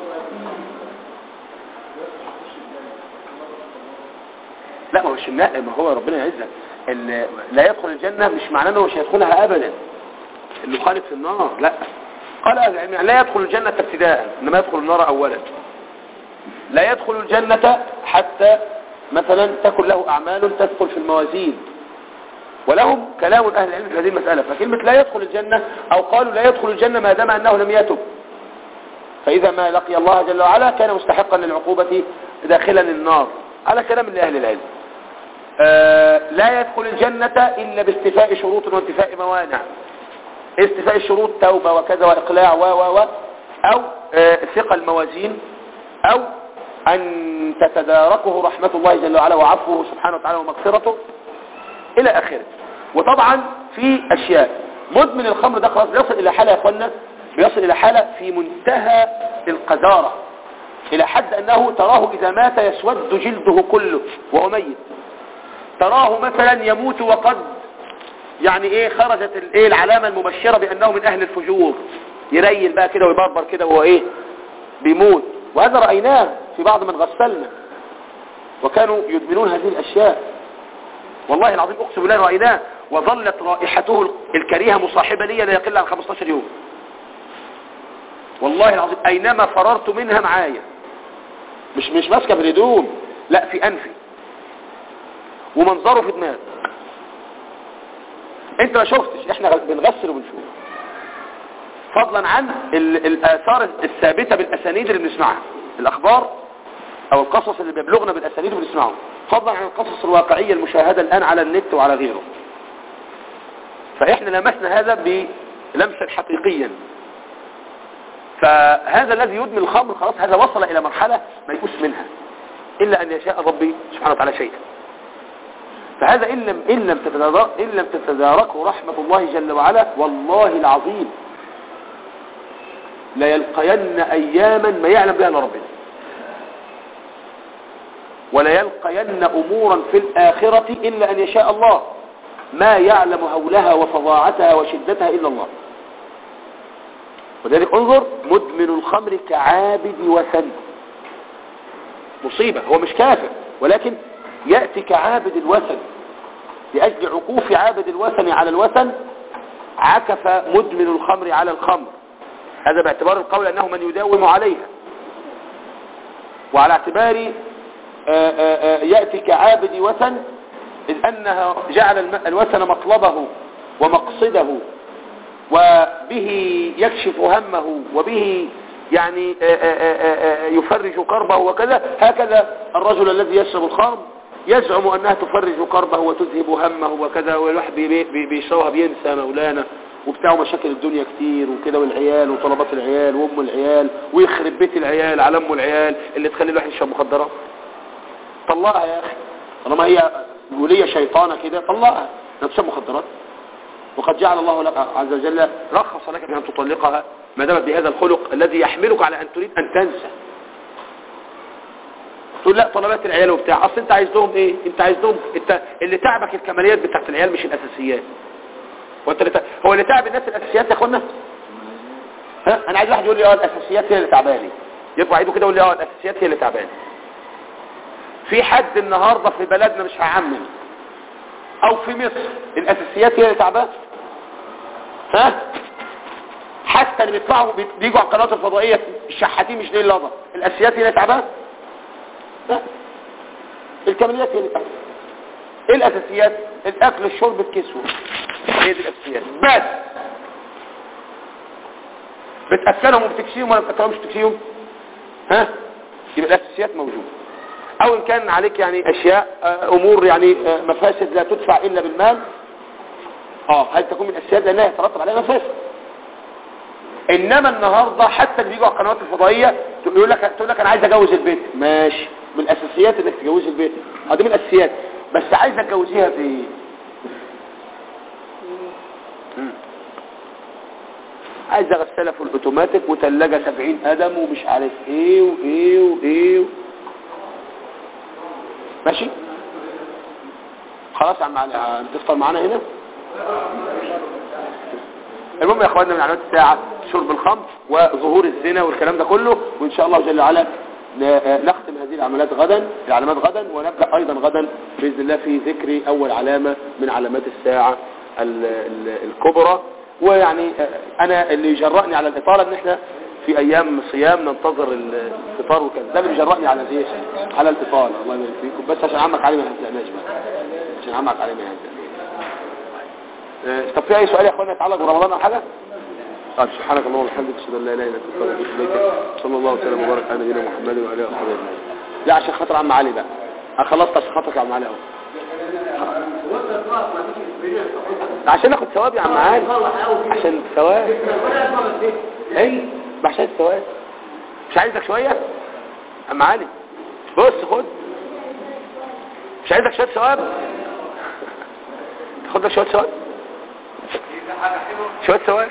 Speaker 1: لا ما هو الشماء ما هو ربنا يعزك لا يدخل الجنة مش معناه انه مش هيدخلها ابدا اللي خالد في النار لا قال يعني لا يدخل الجنة ابتداء انما يدخل النار اولا لا يدخل الجنة حتى مثلا تكن له اعمال تدخل في الموازين ولهم كلام اهل العلم في هذه المسألة فكلمة لا يدخل الجنة او قالوا لا يدخل الجنة ما دام انه لم يتب فاذا ما لقي الله جل وعلا كان مستحقا للعقوبة داخلا النار على كلام لأهل العلم آه لا يدخل الجنة إلا باستفاء شروط وانتفاء موانع استفاء الشروط توبة وكذا وإقلاع و و و أو آه ثقة الموازين أو أن تتداركه رحمة الله جل وعلا وعفوه سبحانه وتعالى ومغفرته إلى آخره وطبعا في أشياء مدمن الخمر ده خلاص بيصل إلى حالة يا أخوانا بيصل إلى حالة في منتهى القذارة إلى حد أنه تراه إذا مات يسود جلده كله وهو ميت تراه مثلا يموت وقد يعني ايه خرجت الايه العلامة المبشرة بانه من اهل الفجور يريل بقى كده ويبربر كده وهو ايه بيموت وهذا رأيناه في بعض من غسلنا وكانوا يدمنون هذه الاشياء والله العظيم اقسم بالله رأيناه وظلت رائحته الكريهة مصاحبة لي لا يقل عن 15 يوم والله العظيم اينما فررت منها معايا مش مش ماسكه في الهدوم لا في انفي ومنظره في دماغك انت ما شفتش احنا بنغسل وبنشوف فضلا عن الاثار الثابتة بالاسانيد اللي بنسمعها الاخبار او القصص اللي بيبلغنا بالاسانيد اللي بنسمعها فضلا عن القصص الواقعية المشاهدة الان على النت وعلى غيره فاحنا لمسنا هذا بلمسا حقيقيا فهذا الذي يدمن الخمر خلاص هذا وصل الى مرحلة ما يقوس منها الا ان يشاء ربي سبحانه وتعالى شيئا فهذا إن لم, إن لم, تتدارك إن لم تتداركه رحمة الله جل وعلا والله العظيم لا يلقين أياما ما يعلم بها إلا ربنا ولا يلقين أمورا في الآخرة إلا أن يشاء الله ما يعلم هولها وفظاعتها وشدتها إلا الله وذلك انظر مدمن الخمر كعابد وثن مصيبة هو مش كافر ولكن يأتي كعابد الوثن لأجل عكوف عابد الوثن على الوثن عكف مدمن الخمر على الخمر هذا باعتبار القول أنه من يداوم عليها وعلى اعتبار آآ آآ يأتي كعابد وثن إذ أنها جعل الوثن مطلبه ومقصده وبه يكشف همه وبه يعني آآ يفرج كربه وكذا هكذا الرجل الذي يشرب الخمر يزعم أنها تفرج كربه وتذهب همه وكذا والواحد بي بي بيشربها بينسى مولانا وبتاعه مشاكل الدنيا كتير وكده والعيال وطلبات العيال وام العيال ويخرب بيت العيال على ام العيال اللي تخلي الواحد يشرب مخدرات طلقها يا اخي طالما هي وليه شيطانه كده طلقها لا تشرب مخدرات وقد جعل الله لك عز وجل رخص لك بأن تطلقها ما دامت بهذا الخلق الذي يحملك على أن تريد أن تنسى تقول لا طلبات العيال وبتاع اصل انت عايز لهم ايه انت عايز لهم انت اللي تعبك الكماليات بتاعت العيال مش الاساسيات وانت اللي ت... هو اللي تعب الناس الاساسيات يا اخوانا ها انا عايز واحد يقول لي اه الاساسيات هي اللي تعباني يرفع ايده كده ويقول لي اه الاساسيات هي اللي تعباني في حد النهارده في بلدنا مش هعمم او في مصر الاساسيات هي اللي تعبان ها حتى اللي بيطلعوا بيجوا على القنوات الفضائيه الشحاتين مش ليه اللحظه الاساسيات هي اللي تعبان لا الكماليات هي اللي تعبان ايه الاساسيات الاكل الشرب الكسوه هي دي الاساسيات بس بتاكلهم وبتكسيهم ولا بتاكلهمش بتكسيهم ها يبقى الاساسيات موجوده او ان كان عليك يعني اشياء امور يعني مفاسد لا تدفع الا بالمال اه هل تكون من الاساسيات لانها يترتب عليها مفاسد انما النهارده حتى اللي بيجوا على القنوات الفضائيه يقول لك تقول لك انا عايز اجوز البيت ماشي من الاساسيات انك تجوزي البيت اه دي من الاساسيات بس عايزه تجوزيها بايه عايزه غساله في الاوتوماتيك وثلاجه 70 قدم ومش عارف ايه وايه وايه ماشي خلاص يا عم علي تفطر معانا هنا المهم يا اخواننا من علامات الساعه شرب الخمر وظهور الزنا والكلام ده كله وان شاء الله جل وعلا نختم هذه العمليات غدا العلامات غدا ونبدا ايضا غدا باذن الله في ذكر اول علامه من علامات الساعه الكبرى ويعني انا اللي يجرأني على الاطاله ان احنا في ايام صيام ننتظر الفطار وكذا ده اللي بيجرأني على الايه على الاطاله الله يبارك فيكم بس عشان عمك علي ما هزقناش بقى عشان عمك علي ما هزقناش طب في اي سؤال يا اخوانا يتعلق برمضان او حاجه طيب سبحانك اللهم وبحمدك اشهد ان لا اله الا انت استغفرك واتوب اليك صلى الله وسلم وبارك على نبينا محمد وعلى اله وصحبه اجمعين لا عشان خاطر عم علي بقى انا خلصت عشان خاطرك يا عم علي اهو عشان اخد ثواب يا عم علي عشان ثواب اي عشان الثواب مش عايزك شويه عم علي بص خد مش عايزك شويه ثواب تاخد لك شويه ثواب شويه ثواب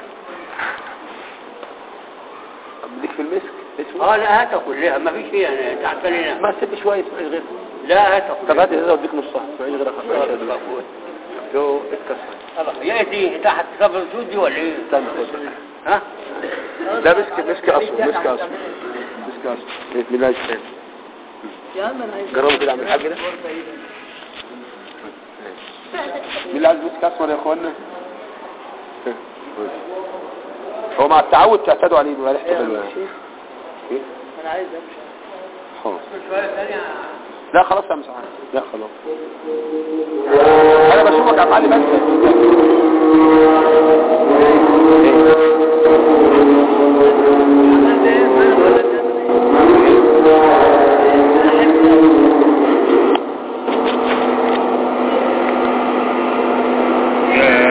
Speaker 1: بديك في المسك اسمه
Speaker 3: اه لا هاتها كلها ما فيش فيها تعبان هنا
Speaker 1: ما سيب شويه اسمعيش غير
Speaker 3: لا هاتها
Speaker 1: طب هات ازازه وديك نصها اسمعيش غير خلاص جو اتكسر
Speaker 3: يا دي تحت كفر الجود دي ولا ايه
Speaker 1: استنى خد
Speaker 3: ها
Speaker 1: ده مسك مسك اصفر مسك اصفر مسك اصفر بسم الله الرحمن جربوا كده عم الحاج ده مين اللي عايز مسك اصفر يا اخوانا هو مع التعود تعتادوا عليه بقى ريحته حلوه يعني
Speaker 2: انا عايز امشي
Speaker 1: خلاص لا خلاص يا مسعود لا خلاص انا بشوفك يا معلم انت